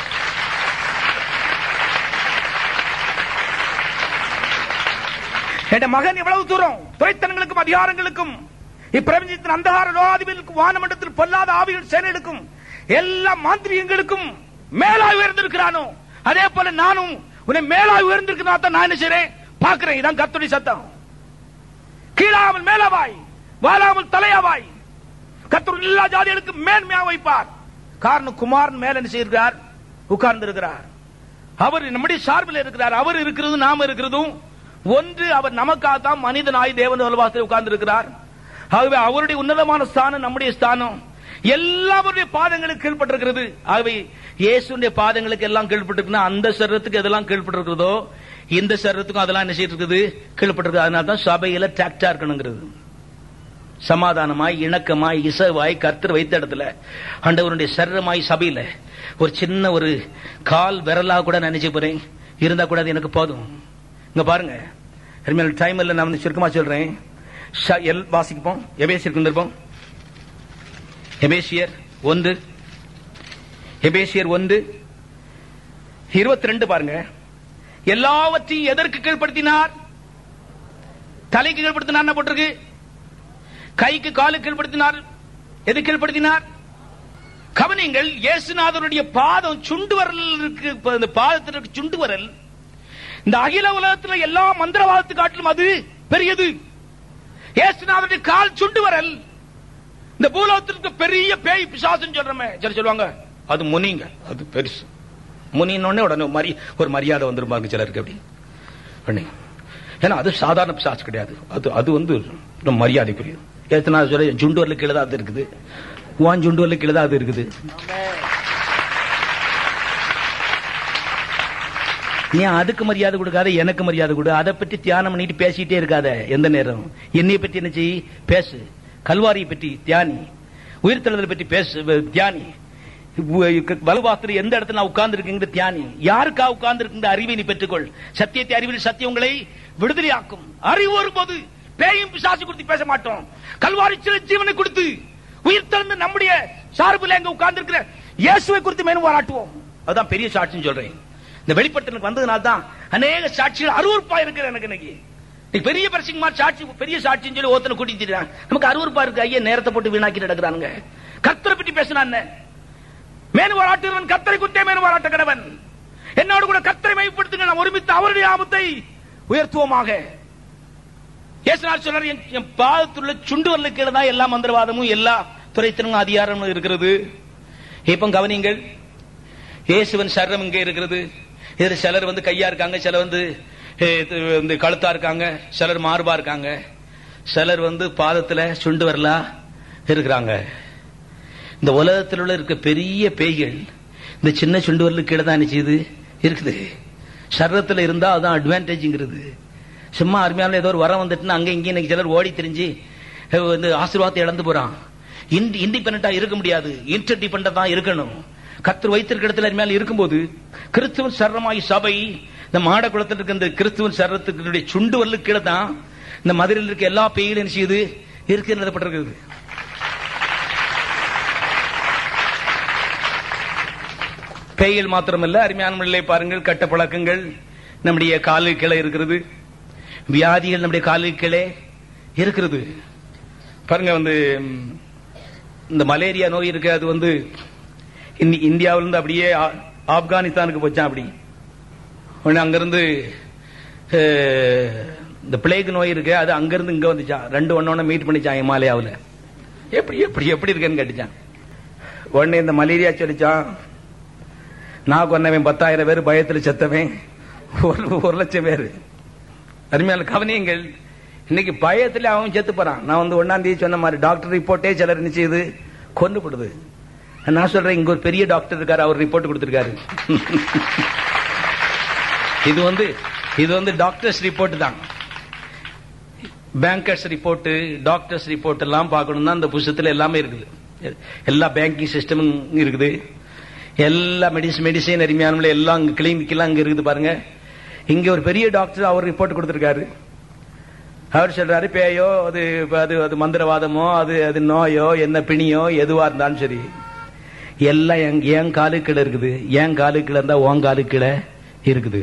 என் மகன் எவ்வளவு தூரம் துறைத்தனங்களுக்கும் அதிகாரங்களுக்கும் இப்பிரபஞ்சத்தின் அந்தகார லோகாதிபதிகளுக்கும் வானமண்டத்தில் பொல்லாத ஆவிகள் சேனைகளுக்கும் எல்லா மாந்திரியங்களுக்கும் மேலாய் உயர்ந்திருக்கிறானோ அதே போல நானும் உன்னை மேலாய் உயர்ந்திருக்கிறதா தான் நான் என்ன செய்றேன் பார்க்கிறேன் இதான் கர்த்தருடைய சத்தம் கீழாமல் மேலாவாய் வாழாமல் தலையாவாய் கர்த்தர் எல்லா ஜாதிகளுக்கும் மேன்மையாக வைப்பார் காரணம் குமாரன் மேல என்ன செய்கிறார் உட்கார்ந்து இருக்கிறார் அவர் நம்முடைய சார்பில் இருக்கிறார் அவர் இருக்கிறது நாம இருக்கிறதும் ஒன்று அவர் நமக்காகத்தான் மனிதனாய் தேவன் வலவாசத்தில் உட்கார்ந்து இருக்கிறார் ஆகவே அவருடைய உன்னதமான ஸ்தானம் நம்முடைய ஸ்தானம் எல்லாருடைய பாதங்களுக்கு கீழ்பட்டிருக்கிறது ஆகவே இயேசுடைய பாதங்களுக்கு எல்லாம் கீழ்பட்டிருக்குன்னா அந்த சரீரத்துக்கு எதெல்லாம் கீழ்பட்டிருக்கிறதோ இந்த சரீரத்துக்கும் அதெல்லாம் என்ன செய்யிட்டு இருக்குது கீழ்பட்டிருக்கு அதனால தான் சபையில டிராக்டா இருக்கணுங்கிறது சமாதானமாய் இணக்கமாய் இசவாய் கர்த்தர் வைத்த இடத்துல ஆண்டவருடைய சரீரமாய் சபையில ஒரு சின்ன ஒரு கால் விரலா கூட நினைச்சு போறேன் இருந்தா கூட அது எனக்கு போதும் இங்க பாருங்க இனிமேல் டைம் இல்ல நான் வந்து சுருக்கமா சொல்றேன் ஷ- எல் வாசிப்போம் எபேசியர் கொண்டிருப்போம் எபேசியர் ஒன்று எபேசியர் ஒன்று இருபத்தி ரெண்டு பாருங்க எல்லாவற்றையும் எதற்கு கீழ்படுத்தினார் தலைக்கு கீழ்படுத்தினார் என்ன போட்டிருக்கு கைக்கு காலுக்கு கீழ்படுத்தினார் எது கீழ்படுத்தினார் கவனிங்கள் இயேசுநாதருடைய பாதம் சுண்டு வரல் இருக்கு இப்ப இந்த பாதத்திற்கு சுண்டு வரல் இந்த அகில உலகத்துல எல்லா மந்திரவாதத்து காட்டிலும் அது பெரியது இயேசுநாதருடைய கால் சுண்டு வரல் இந்த பூலோகத்திற்கு பெரிய பேய் பிசாசுன்னு சொல்றமே சரி சொல்லுவாங்க அது முனிங்க அது பெருசு முனின்னொடனே உடனே மரி ஒரு மரியாதை வந்துருப்பாங்க சிலருக்கு அப்படி உடனே ஏன்னா அது சாதாரண பிசாசு கிடையாது அது அது வந்து ரொம்ப மரியாதைக்குரியது எத்தனை சொல்ல ஜுண்டுவரில் கீழே தான் அது இருக்குது உன் ஜுண்டுவரில் கீழே தான் அது இருக்குது நீ அதுக்கு மரியாதை கொடுக்காத எனக்கு மரியாதை கொடு அதை பற்றி தியானம் பண்ணிட்டு பேசிட்டே இருக்காத எந்த நேரம் என்னைய பற்றி என்ன செய் பேசு கல்வாரியை பற்றி தியானி உயிர்த்தெழுதலை பற்றி பேசு தியானி வலுவாத்திர எந்த இடத்துல நான் உட்கார்ந்து இருக்கீங்க தியானி யாருக்கா உட்கார்ந்து இருக்கின்ற அறிவை நீ பெற்றுக்கொள் சத்தியத்தை அறிவில் சத்தியம் உங்களை விடுதலையாக்கும் அறிவு வரும்போது பேயும் பிசாசு கொடுத்து பேச மாட்டோம் கல்வாரி சில ஜீவனை கொடுத்து உயிர் திறந்து நம்முடைய சார்பில் எங்க உட்கார்ந்து இருக்கிற இயேசுவை குறித்து மேலும் பாராட்டுவோம் அதுதான் பெரிய சாட்சின்னு சொல்றேன் இந்த வெளிப்பட்டனுக்கு வந்ததுனால தான் அநேக சாட்சிகள் அருவறுப்பா இருக்கிற எனக்கு இன்னைக்கு இன்னைக்கு பெரிய பரிசுமா சாட்சி பெரிய சாட்சின்னு சொல்லி ஒருத்தனை கூட்டிட்டு திரிறாங்க. நமக்கு அருவறுப்பா இருக்கு ஐயா நேரத்தை போட்டு வீணாக்கி நடக்கிறானுங்க கத்தரை பற்றி பேசினான் மேனு பாராட்டுவன் கத்தரை குத்தே மேனு பாராட்ட கடவன் என்னோடு கூட கத்தரை மைப்படுத்துங்க நான் ஒருமித்து அவருடைய ஆபத்தை உயர்த்துவோமாக இயேசுநாதர் சொல்றார் என் என் பாதத்துள்ள சுண்டு வரல கீழே தான் எல்லா மந்திரவாதமும் எல்லா துறைத்தனும் அதிகாரமும் இருக்கிறது இப்போ கவனிங்கள் இயேசுவன் சர்ரம் இங்கே இருக்கிறது இதுல சிலர் வந்து கையா இருக்காங்க சிலர் வந்து eh, இது வந்து கழுத்தா இருக்காங்க சிலர் மார்பா இருக்காங்க சிலர் வந்து பாதத்துல சுண்டு வரலா இருக்கிறாங்க இந்த உலகத்தில் உள்ள இருக்க பெரிய பேய்கள் இந்த சின்ன சுண்டு வரலு கீழே தான் நிச்சயது இருக்குது சர்ரத்துல இருந்தா அதான் அட்வான்டேஜ்ங்கிறது சும்மா அருமையான ஏதோ ஒரு வரம் வந்துட்டுன்னா அங்க இங்கே இன்னைக்கு சிலர் ஓடி திரிஞ்சு அஹ், வந்து ஆசீர்வாதத்தை இழந்து போறான் இண்டிபெண்டா இருக்க முடியாது இன்டர் டிபெண்டா தான் இருக்கணும் கத்தர் வைத்திருக்க இடத்துல அருமையால் இருக்கும்போது கிறிஸ்துவன் சர்றமாய் சபை இந்த மாட குளத்தில் இருக்க இந்த கிறிஸ்துவன் சர்றத்துக்கு சுண்டு வரலு கீழே தான் இந்த மதுரையில் இருக்க எல்லா பேய்களும் என்ன செய்யுது இருக்கு எழுதப்பட்டிருக்கிறது பேய்கள் மாத்திரமல்ல அருமையான முறையிலே பாருங்கள் கட்ட பழக்கங்கள் நம்முடைய காலு கீழே இருக்கிறது வியாதிகள் நம்முடைய காலு கீழே இருக்கிறது பாருங்க வந்து ம், இந்த மலேரியா நோய் இருக்கு அது வந்து இன்னி- இந்தியாவிலிருந்து அப்படியே ஆ- ஆப்கானிஸ்தானுக்கு போச்சான் அப்படி உடனே அங்கிருந்து அஹ், இந்த பிளேக் நோய் இருக்கு அது அங்கிருந்து இங்க வந்துச்சான் ரெண்டு ஒன்னொன்னு மீட் பண்ணிச்சான் ஹிமாலயாவில் எப்படி எப்படி எப்படி இருக்குன்னு கேட்டுச்சான் உடனே இந்த மலேரியா சொல்லிச்சான் நான் கொன்னவன் பத்தாயிரம் பேர் பயத்தில் செத்தவன் ஒரு ஒரு லட்சம் பேர் அருமையான கவனியங்கள் இன்னைக்கு பயத்துல அவன் செத்து போறான் நான் வந்து ஒன்னாம் தேதி சொன்ன மாதிரி டாக்டர் ரிப்போர்ட்டே சிலர் என்ன செய்யுது கொண்டுபடுது நான் சொல்றேன் இங்க ஒரு பெரிய டாக்டர் இருக்காரு அவர் ரிப்போர்ட் கொடுத்திருக்காரு இது வந்து இது வந்து டாக்டர்ஸ் ரிப்போர்ட் தான் பேங்கர்ஸ் ரிப்போர்ட் டாக்டர்ஸ் ரிப்போர்ட் எல்லாம் பார்க்கணும்னா அந்த புத்தகத்துல எல்லாமே இருக்குது எல்லா பேங்கிங் சிஸ்டமும் இருக்குது எல்லா மெடிசன் மெடிசன் அருமையான எல்லாம் அங்க கிளினிக் எல்லாம் அங்க இருக்குது பாருங்க இங்க ஒரு பெரிய டாக்டர் அவர் ரிப்போர்ட் கொடுத்திருக்காரு அவர் சொல்றாரு பேயோ அது அது அது மந்திரவாதமோ அது அது நோயோ என்ன பிணியோ எதுவா இருந்தாலும் சரி எல்லாம் என் என் காலு கீழே இருக்குது என் காலு கீழே இருந்தா உன் காலு கீழே இருக்குது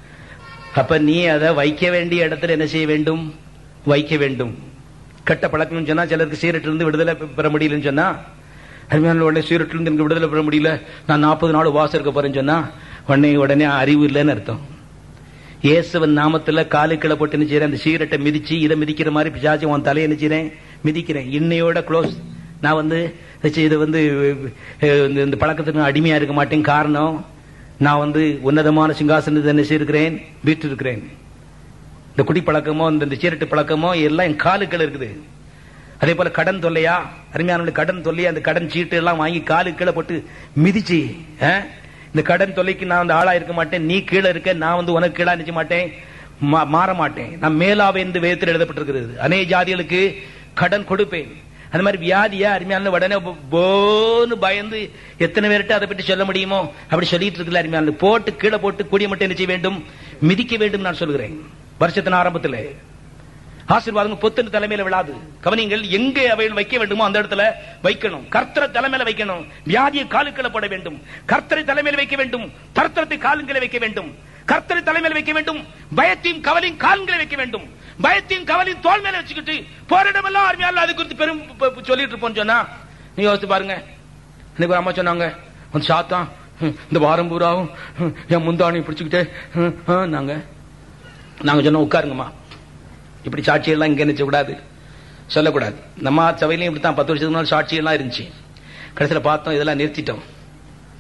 அப்ப நீ அதை வைக்க வேண்டிய இடத்துல என்ன செய்ய வேண்டும் வைக்க வேண்டும் கெட்ட பழக்கம்னு சொன்னா சிலருக்கு சீரட்டிலிருந்து இருந்து விடுதலை பெ- பெற முடியலன்னு சொன்னா அருமையான உடனே சீரட்டிலிருந்து இருந்து எனக்கு விடுதலை பெற முடியல நான் நாற்பது நாள் வாசம் இருக்க போறேன்னு சொன்னா உடனே உடனே அறிவு இல்லைன்னு அர்த்தம் இயேசுவன் நாமத்துல காலு கீழே போட்டு என்ன செய்யறேன் அந்த சீரட்டை மிதிச்சு இதை மிதிக்கிற மாதிரி பிசாச்சு உன் தலையை என்ன செய்றேன் மிதிக்கிறேன் இன்னையோட க்ளோஸ் நான் வந்து ச்சே, இது வந்து அஹ், இந்த- இந்த பழக்கத்துக்கு நான் அடிமையா இருக்க மாட்டேன் காரணம் நான் வந்து உன்னதமான சிங்காசனத்தை என்ன செய்திருக்கிறேன் வீட்டு இருக்கிறேன் இந்த குடி பழக்கமோ இந்த இந்த சீரட்டு பழக்கமோ எல்லாம் என் காலுக்கள் இருக்குது அதே போல கடன் தொல்லையா அருமையான கடன் தொல்லையா அந்த கடன் சீட்டு எல்லாம் வாங்கி காலு கீழே போட்டு மிதிச்சு ஆ? இந்த கடன் தொல்லைக்கு நான் வந்து ஆளா இருக்க மாட்டேன் நீ கீழே இருக்க நான் வந்து உனக்கு கீழா நினைச்ச மாட்டேன் மா- மாற மாட்டேன் நான் மேலாவே என்று வேதத்தில் எழுதப்பட்டிருக்கிறது அநேக ஜாதிகளுக்கு கடன் கொடுப்பேன் அந்த மாதிரி வியாதியா அருமையான உடனே போ- போன்னு பயந்து எத்தனை பேர்கிட்ட அதை பற்றி சொல்ல முடியுமோ அப்படி சொல்லிட்டு இருக்கல அருமையான போட்டு கீழே போட்டு கூடிய மட்டும் என்ன செய்ய வேண்டும் மிதிக்க வேண்டும் நான் சொல்கிறேன் வருஷத்தின் ஆரம்பத்தில் ஆசீர்வாதம் பொத்துன்னு தலைமையில விழாது கவனிங்கள் எங்கே அவைகள் வைக்க வேண்டுமோ அந்த இடத்துல வைக்கணும் கர்த்தரை தலைமையில வைக்கணும் வியாதியை காலுக்களை போட வேண்டும் கர்த்தரை தலைமையில வைக்க வேண்டும் தர்த்தரத்தை காலுங்களை வைக்க வேண்டும் கர்த்தரை தலைமையில வைக்க வேண்டும் பயத்தையும் கவலையும் கால்களை வைக்க வேண்டும் பயத்தையும் கவலையும் தோல் மேல வச்சுக்கிட்டு போரிடமெல்லாம் அருமையால அது குறித்து பெரும் ப- ப- சொல்லிட்டு இருப்போம்னு சொன்னா நீ யோசித்து பாருங்க இன்னைக்கு ஒரு அம்மா சொன்னாங்க வந்து சாத்தான் ஹம், இந்த வாரம் பூராவும் ஹம், என் முந்தாணி பிடிச்சுக்கிட்டே ஹம், ஆ, நாங்க நாங்க சொன்னோம் உட்காருங்கம்மா இப்படி சாட்சியெல்லாம் இங்க நினைச்ச கூடாது சொல்லக்கூடாது நம்ம சபையிலையும் இப்படித்தான் பத்து வருஷத்துக்கு முன்னாடி சாட்சியெல்லாம் இருந்துச்சு கடைசியில் பார்த்தோம் இதெல்லாம் நிறுத்திட்டோம்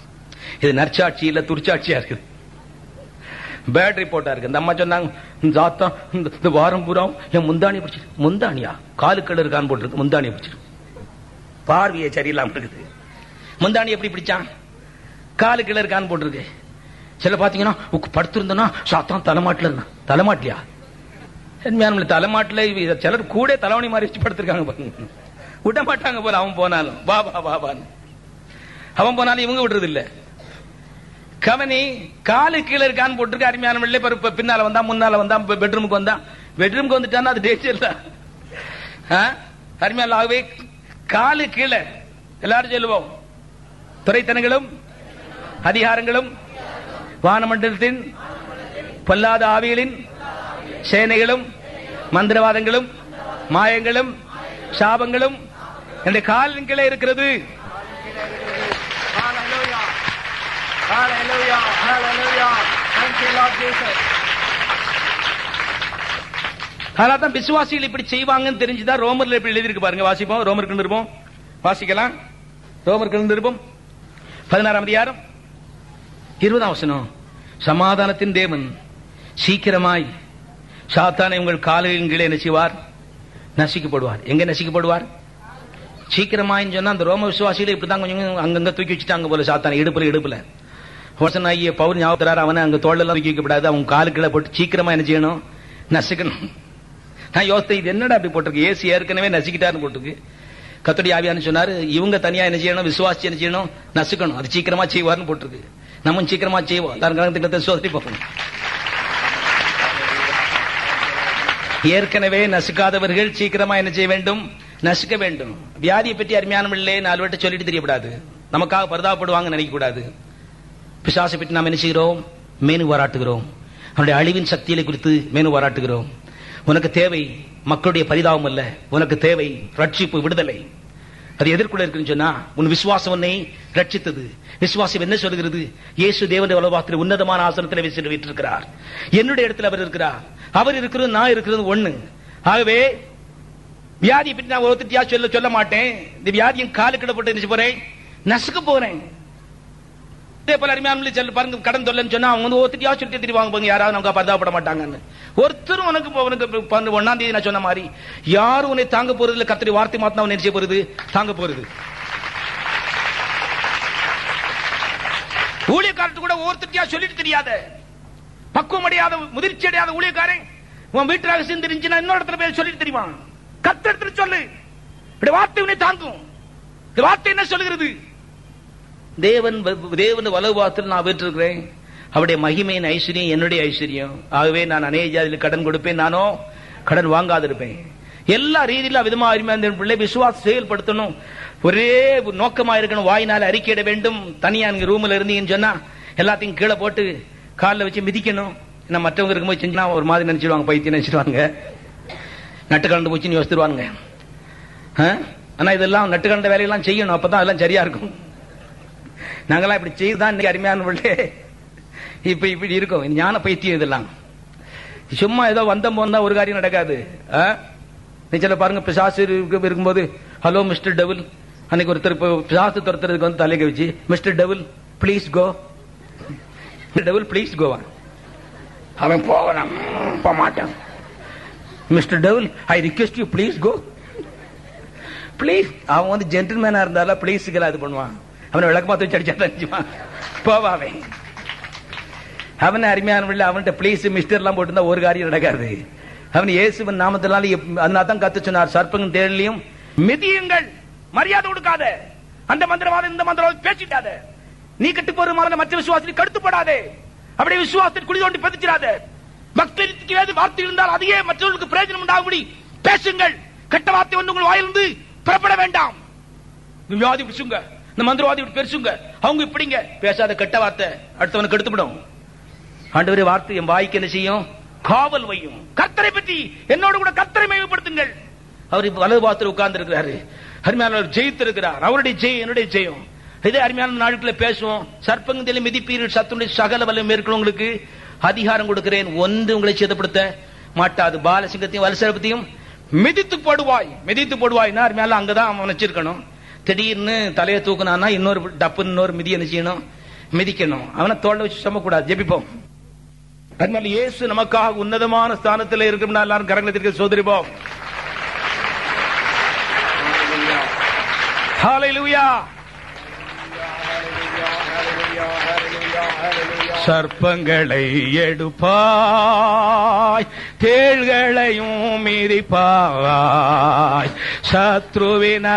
இது நற்சாட்சி இல்ல துர்ச்சாட்சியா இருக்குது பேட் ரிப்போர்ட்டா இருக்கு இந்த அம்மா சொன்னாங்க "இந்த தாத்தா இந்த இந்த வாரம் பூரா என் முந்தாணி பிடிச்சிரு முந்தாணியா காலுக்கள் இருக்கான்னு போட்டுருக்கு முந்தாணி பிடிச்சிரு பார்வையை சரியில்லாம இருக்குது முந்தாணி எப்படி பிடிச்சான் காலு கீழே இருக்கான்னு போட்டிருக்கு சில பாத்தீங்கன்னா உக்கு படுத்திருந்தோன்னா சாத்தான் தலைமாட்டுல இருந்தான் தலைமாட்டியா உண்மையான தலைமாட்டுல இவ- சிலர் கூட தலைவணி மாதிரி வச்சு படுத்திருக்காங்க பாருங்க விட மாட்டாங்க போல அவன் போனாலும் வா வா வா வான்னு அவன் போனாலும் இவங்க விடுறது இல்ல கவனி காலு கீழே இருக்கான்னு போட்டிருக்கு அருமையான வெள்ளை பருப்பு பின்னால வந்தா முன்னால வந்தா பெட்ரூமுக்கு வந்தா பெட்ரூமுக்கு வந்துட்டான்னா அது டேஞ்சர் தான் ஆ? அருமையான ஆகவே காலு கீழே எல்லாரும் சொல்லுவோம் துறைத்தனங்களும் அதிகாரங்களும் வானமண்டலத்தின் பொல்லாத ஆவிகளின் சேனைகளும் மந்திரவாதங்களும் மாயங்களும் சாபங்களும் என்னுடைய காலின் கீழே இருக்கிறது Hallelujah. Hallelujah. Hallelujah. Thank you, Lord Jesus. அதனால தான் விசுவாசிகள் இப்படி செய்வாங்கன்னு தெரிஞ்சுதான் ரோமர்ல இப்படி எழுதியிருக்கு பாருங்க வாசிப்போம் ரோமருக்கு நிருப்போம் வாசிக்கலாம் ரோமருக்கு நிருப்போம் பதினாறாம் அதிகாரம் இருபதாம் வசனம் சமாதானத்தின் தேவன் சீக்கிரமாய் சாத்தானை உங்கள் காலையின் கீழே என்ன செய்வார் நசிக்கப்படுவார் எங்க நசிக்கப்படுவார் சீக்கிரமாயின்னு சொன்னா அந்த ரோம விசுவாசிகளை இப்படிதான் கொஞ்சம் அங்கங்க தூக்கி வச்சுட்டாங்க போல சாத்தானை இடுப்புல இடுப்புல ஹோசன் ஆகிய பவுர் ஞாபகத்தார் அவனை அங்க தோளெல்லாம் தூக்கி வைக்கப்படாது அவன் காலு கீழே போட்டு சீக்கிரமா என்ன செய்யணும் நசுக்கணும் நான் யோசித்தேன் இது என்னடா அப்படி போட்டிருக்கு ஏசி ஏற்கனவே நசுக்கிட்டாருன்னு போட்டிருக்கு கத்தடி ஆவியான்னு சொன்னாரு இவங்க தனியா என்ன செய்யணும் விசுவாசி என்ன செய்யணும் நசுக்கணும் அது சீக்கிரமா செய்வார்னு போட்டிருக்கு நம்ம சீக்கிரமா செய்வோம் தன் கணக்கு திட்டத்தை சோதனை பார்க்கணும் ஏற்கனவே நசுக்காதவர்கள் சீக்கிரமா என்ன செய்ய வேண்டும் நசுக்க வேண்டும் வியாதியை பற்றி அருமையானவர்களே நாலு வட்ட சொல்லிட்டு தெரியக்கூடாது நமக்காக பரிதாபப்படுவாங்க நினைக்க கூடாது பிசாசை பற்றி நாம் என்ன செய்கிறோம் மேனு பாராட்டுகிறோம் அவனுடைய அழிவின் சக்திகளை குறித்து மேனு பாராட்டுகிறோம் உனக்கு தேவை மக்களுடைய பரிதாபம் அல்ல உனக்கு தேவை ரட்சிப்பு விடுதலை அது எதற்குள்ள இருக்குன்னு சொன்னா உன் விசுவாசம் உன்னை ரட்சித்தது விசுவாசம் என்ன சொல்கிறது இயேசு தேவனுடைய வலவாத்தில் உன்னதமான ஆசனத்தில் விசிறு வீற்றிருக்கிறார் என்னுடைய இடத்துல அவர் இருக்கிறார் அவர் இருக்கிறது நான் இருக்கிறது ஒண்ணு ஆகவே வியாதியை பற்றி நான் ஒருத்தியா சொல்ல சொல்ல மாட்டேன் இந்த வியாதியின் காலுக்கிட போட்டு என்ன செய்ய போறேன் நசுக்க போறேன் இதே போல அருமையான செல்ல பாருங்க கடன் தொல்லைன்னு சொன்னா அவங்க வந்து ஒருத்தியா சொல்லிட்டு தெரிவாங்க பாருங்க யாராவது நமக்கு பரிதாபப்பட மாட்டாங்கன்னு ஒருத்தரும் உனக்கு இப்ப உனக்கு இப்ப பன்னெண்டு ஒண்ணாம் தேதி நான் சொன்ன மாதிரி யாரும் உன்னை தாங்க போறது இல்ல கத்திரி வார்த்தை மாத்தினா உன்னை என்ன செய்ய போறது தாங்க போறது ஊழியக்காரத்து கூட ஒருத்தட்டியா சொல்லிட்டு தெரியாத பக்குவம் அடையாத முதிர்ச்சி அடையாத ஊழியக்காரன் உன் வீட்டு ரகசியம் தெரிஞ்சுன்னா இன்னொரு இடத்துல போய் சொல்லிட்டு தெரியுமா கத்த இடத்துல சொல்லு இப்படி வார்த்தை உன்னை தாங்கும் இந்த வார்த்தை என்ன சொல்லுகிறது தேவன் தேவன் வலவாத்தில் நான் பெற்றிருக்கிறேன் அவருடைய மகிமையின் ஐஸ்வர்யம் என்னுடைய ஐஸ்வர்யம் ஆகவே நான் அநேக ஜாதியில் கடன் கொடுப்பேன் நானோ கடன் வாங்காதிருப்பேன் எல்லா ரீதியிலும் விதமா அருமையா இந்த பிள்ளை விசுவாசம் செயல்படுத்தணும் ஒரே நோக்கமா இருக்கணும் வாயினால அறிக்கையிட வேண்டும் தனியா நீங்க ரூம்ல இருந்தீங்கன்னு சொன்னா எல்லாத்தையும் கீழே போட்டு காலில் வச்சு மிதிக்கணும் நான் மற்றவங்க இருக்கும்போது செஞ்சா ஒரு மாதிரி நினைச்சிடுவாங்க பைத்தியம் நினைச்சிடுவாங்க நட்டு கலந்து போச்சுன்னு யோசித்துருவாங்க ஆ? ஆனா இதெல்லாம் நட்டு கலந்த வேலையெல்லாம் செய்யணும் அப்பதான் அதெல்லாம் சரியா இருக்கும் நாங்கெல்லாம் இப்படி செய்துதான் இன்னைக்கு அருமையான பிள்ளை இப்ப இப்படி இருக்கும் ஞான பைத்தியம் இதெல்லாம் சும்மா ஏதோ வந்த போந்தா ஒரு காரியம் நடக்காது ஆ? நீச்சல பாருங்க பிசாசு இருக்கு- இருக்கும்போது ஹலோ மிஸ்டர் டெவில் அன்னைக்கு ஒருத்தர் இப்போ பிசாசு துரத்துறதுக்கு வந்து தலைக்கு வச்சு mister devil please go devil please கோவா அவன் போவான் போக மாட்டான் mister devil I request you please go please அவன் வந்து ஜென்டில்மேனா இருந்தாலும் ப்ளீஸுக்கு அது பண்ணுவான் அவனை விளக்கமா தூக்கி அடிச்சா தெரிஞ்சுவான் போவாவே அவன் அருமையானவர்கள் அவன்கிட்ட ப்ளீஸ் மிஸ்டர் எல்லாம் போட்டிருந்தா ஒரு காரியம் நடக்காது அவன் இயேசுவின் நாமத்தினால அதனால தான் கத்து சொன்னார் சர்ப்பங்க தேடலையும் மிதியுங்கள் மரியாதை கொடுக்காத அந்த மந்திரவாதம் இந்த மந்திரவாதம் பேசிட்டாத நீ கட்டு போற மாதிரி மற்ற விசுவாசத்தில் கடுத்துப்படாதே அப்படியே விசுவாசத்தில் குழி தோண்டி பதிச்சிடாத பக்தருக்கு ஏது வார்த்தை இருந்தால் அதையே மற்றவர்களுக்கு பிரயோஜனம் உண்டாகும்படி பேசுங்கள் கெட்ட வார்த்தை வந்து உங்கள் வாயிலிருந்து புறப்பட வேண்டாம் இந்த வியாதி பிடிச்சுங்க இந்த மந்திரவாதி இப்படி பெருசுங்க அவங்க இப்படிங்க பேசாத கெட்ட வார்த்தை அடுத்தவனுக்கு கெடுத்துவிடும் ஆண்டவரே வார்த்தை என் வாய்க்கு என்ன செய்யும் காவல் வையும் கர்த்தரை பற்றி என்னோடு கூட கர்த்தரை மேம்படுத்துங்கள் அவர் இப்ப வலது பாத்திர உட்கார்ந்து இருக்கிறாரு அருமையான ஜெயித்திருக்கிறார் அவருடைய ஜெயம் என்னுடைய ஜெயம் இதே அருமையான நாட்களை பேசுவோம் சர்ப்பங்கத்திலே மிதிப்பீர்கள் சத்துடைய சகல வல்லம் மேற்கொள்ளவங்களுக்கு அதிகாரம் கொடுக்கிறேன் ஒன்று உங்களை சேதப்படுத்த மாட்டாது பாலசிங்கத்தையும் வலசரப்பத்தையும் மிதித்து போடுவாய் மிதித்து போடுவாய்னா அருமையால அங்கதான் அவன் வச்சிருக்கணும் திடீர்னு தலையை தூக்குனான்னா இன்னொரு டப்புன்னு இன்னொரு மிதி என்ன செய்யணும் மிதிக்கணும் அவனை தோல்ல வச்சு சுமக்கூடாது ஜெபிப்போம் அதனால இயேசு நமக்காக உன்னதமான ஸ்தானத்தில் இருக்கணும்னா எல்லாரும் கரங்களத்திற்கு சோதரிப்போம் ஹalleluya சர்ப்பங்களை எடுப்பாய் தேள்களையும் மிதிப்பாய் சத்ருவின்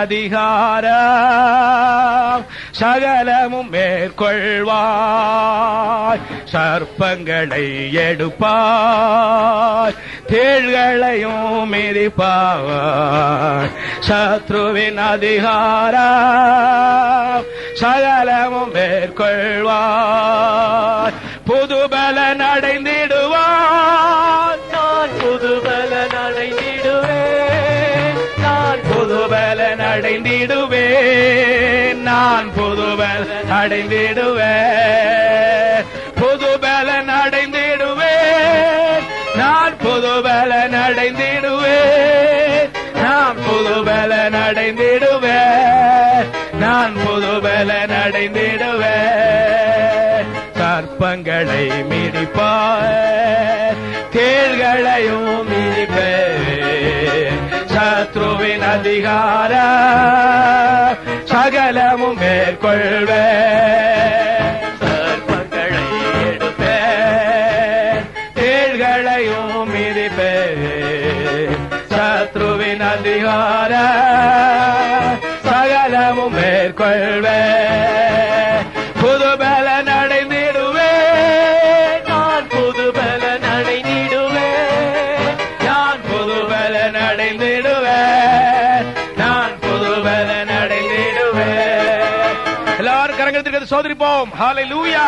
அதிகாரம் சகலமும் மேற்கொள்வாய் சர்ப்பங்களை எடுப்பாய் தேள்களையும் மிதிப்பாய் சத்ருவின் அதிகாரம் சகலமும் மேற்கொள்வாய் புதுபலன் அடைந்திடுவாய் நான் புதுபலன் அடைந்திடுவேன் நான் புதுபலன் அடைந்திடுவேன் நான் புதுபலன் அடைந்திடுவேன் புதுபலன் அடைந்திடுவேன் நான் புதுபலன் அடைந்திடுவேன் நான் புதுபலன் அடைந்திடுவேன் நான் புதுபலன் அடைந்திடுவேன் சர்ப்பங்களை மிதிப்பாய் தேள்களையும் மிதிப்பேன் சத்ருவின் அதிகார சகலமும் மேற்கொள்வேன் சர்ப்பங்களை எடுப்பேன் தேள்களையும் மிதிப்பேன் சத்ருவின் அதிகார சகலமும் மேற்கொள்வேன் புதுபலன் அடைந்திடுவேன் நான் புதுபலன் அடைந்திடுவேன் நான் புதுபலன் அடைந்திடுவேன் நான் புதுபலன் அடைந்திடுவேன் எல்லாரும் கரங்கத்திற்கு சோதரிப்போம் ஹாலை லூயா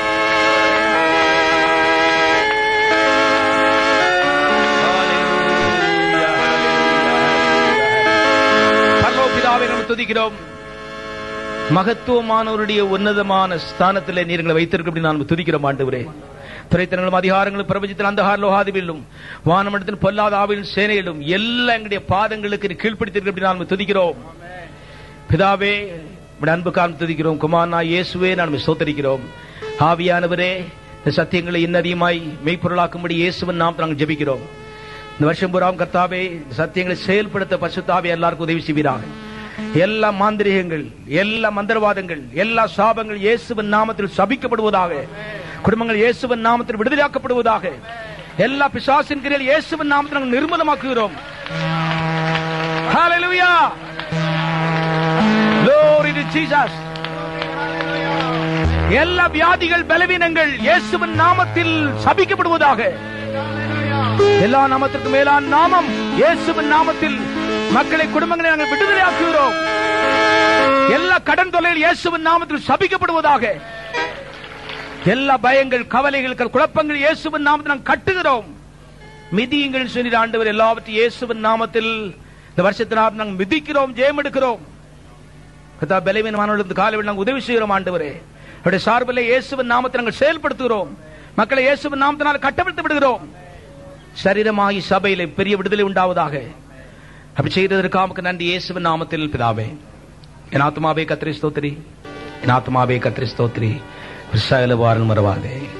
பரலோபிதாவை நம்ம துதிக்கிறோம் மகத்துவமானவருடைய உன்னதமான ஸ்தானத்திலே நீங்களை வைத்திருக்க நாம் துதிக்கிறோம் ஆண்டவரே துறைத்தனங்களும் அதிகாரங்களும் பிரபஞ்சத்தில் அந்தகார லோகாதிபிலும் வானமண்டத்தில் பொல்லாத ஆவிலும் சேனையிலும் எல்லாம் எங்களுடைய பாதங்களுக்கு கீழ்ப்படுத்திருக்க நாம் துதிக்கிறோம் பிதாவே உடைய அன்பு காலம் துதிக்கிறோம் குமாரனா இயேசுவே நான் சோத்தரிக்கிறோம் ஆவியானவரே இந்த சத்தியங்களை இன்னதிகமாய் மெய்ப்பொருளாக்கும்படி இயேசுவன் நாம் நாங்கள் ஜெபிக்கிறோம் இந்த வருஷம் பூராம் கர்த்தாவே இந்த சத்தியங்களை செயல்படுத்த பசுத்தாவே எல்லாருக்கும் உதவி செய்வீராக எல்லா மாந்திரிகங்கள் எல்லா மந்திரவாதங்கள் எல்லா சாபங்கள் இயேசுவின் நாமத்தில் சபிக்கப்படுவதாக குடும்பங்கள் இயேசுவின் நாமத்தில் விடுதலையாக்கப்படுவதாக எல்லா பிசாசின் கிரியில் இயேசுவின் நாமத்தில் நாங்கள் நிர்மூலமாக்குகிறோம் Hallelujah. Glory to Jesus. எல்லா வியாதிகள் பலவீனங்கள் இயேசுவின் நாமத்தில் சபிக்கப்படுவதாக எல்லா நாமத்திற்கும் மேலான நாமம் இயேசுவின் நாமத்தில் மக்களை குடும்பங்களை நாங்கள் விடுதலையாக்குகிறோம் எல்லா கடன் தொல்லையில் இயேசுவின் நாமத்தில் சபிக்கப்படுவதாக எல்லா பயங்கள் கவலைகள் குழப்பங்கள் இயேசுவின் நாமத்தில் நாங்கள் கட்டுகிறோம் மிதியுங்கள் சொல்லி ஆண்டவர் எல்லாவற்றையும் இயேசுவின் நாமத்தில் இந்த வருஷத்தினால் நாங்கள் மிதிக்கிறோம் ஜெயம் எடுக்கிறோம் கதா பலவீனமானவர்களுக்கு காலையில் நாங்கள் உதவி செய்கிறோம் ஆண்டவரே அவருடைய சார்பில் இயேசுவின் நாமத்தை நாங்கள் செயல்படுத்துகிறோம் மக்களை இயேசுவின் நாமத்தினால் கட்டவிழ்த்து விடுகிறோம் சரீரமாகி சபையில பெரிய விடுதலை உண்டாவதாக அப்படி செய்ததற்காக நன்றி இயேசுவின் நாமத்தில் பிதாவே என் ஆத்மாவே கத்திரி ஸ்தோத்திரி என் ஆத்மாவே கத்திரி ஸ்தோத்திரி சகல வாரன் மறவாதே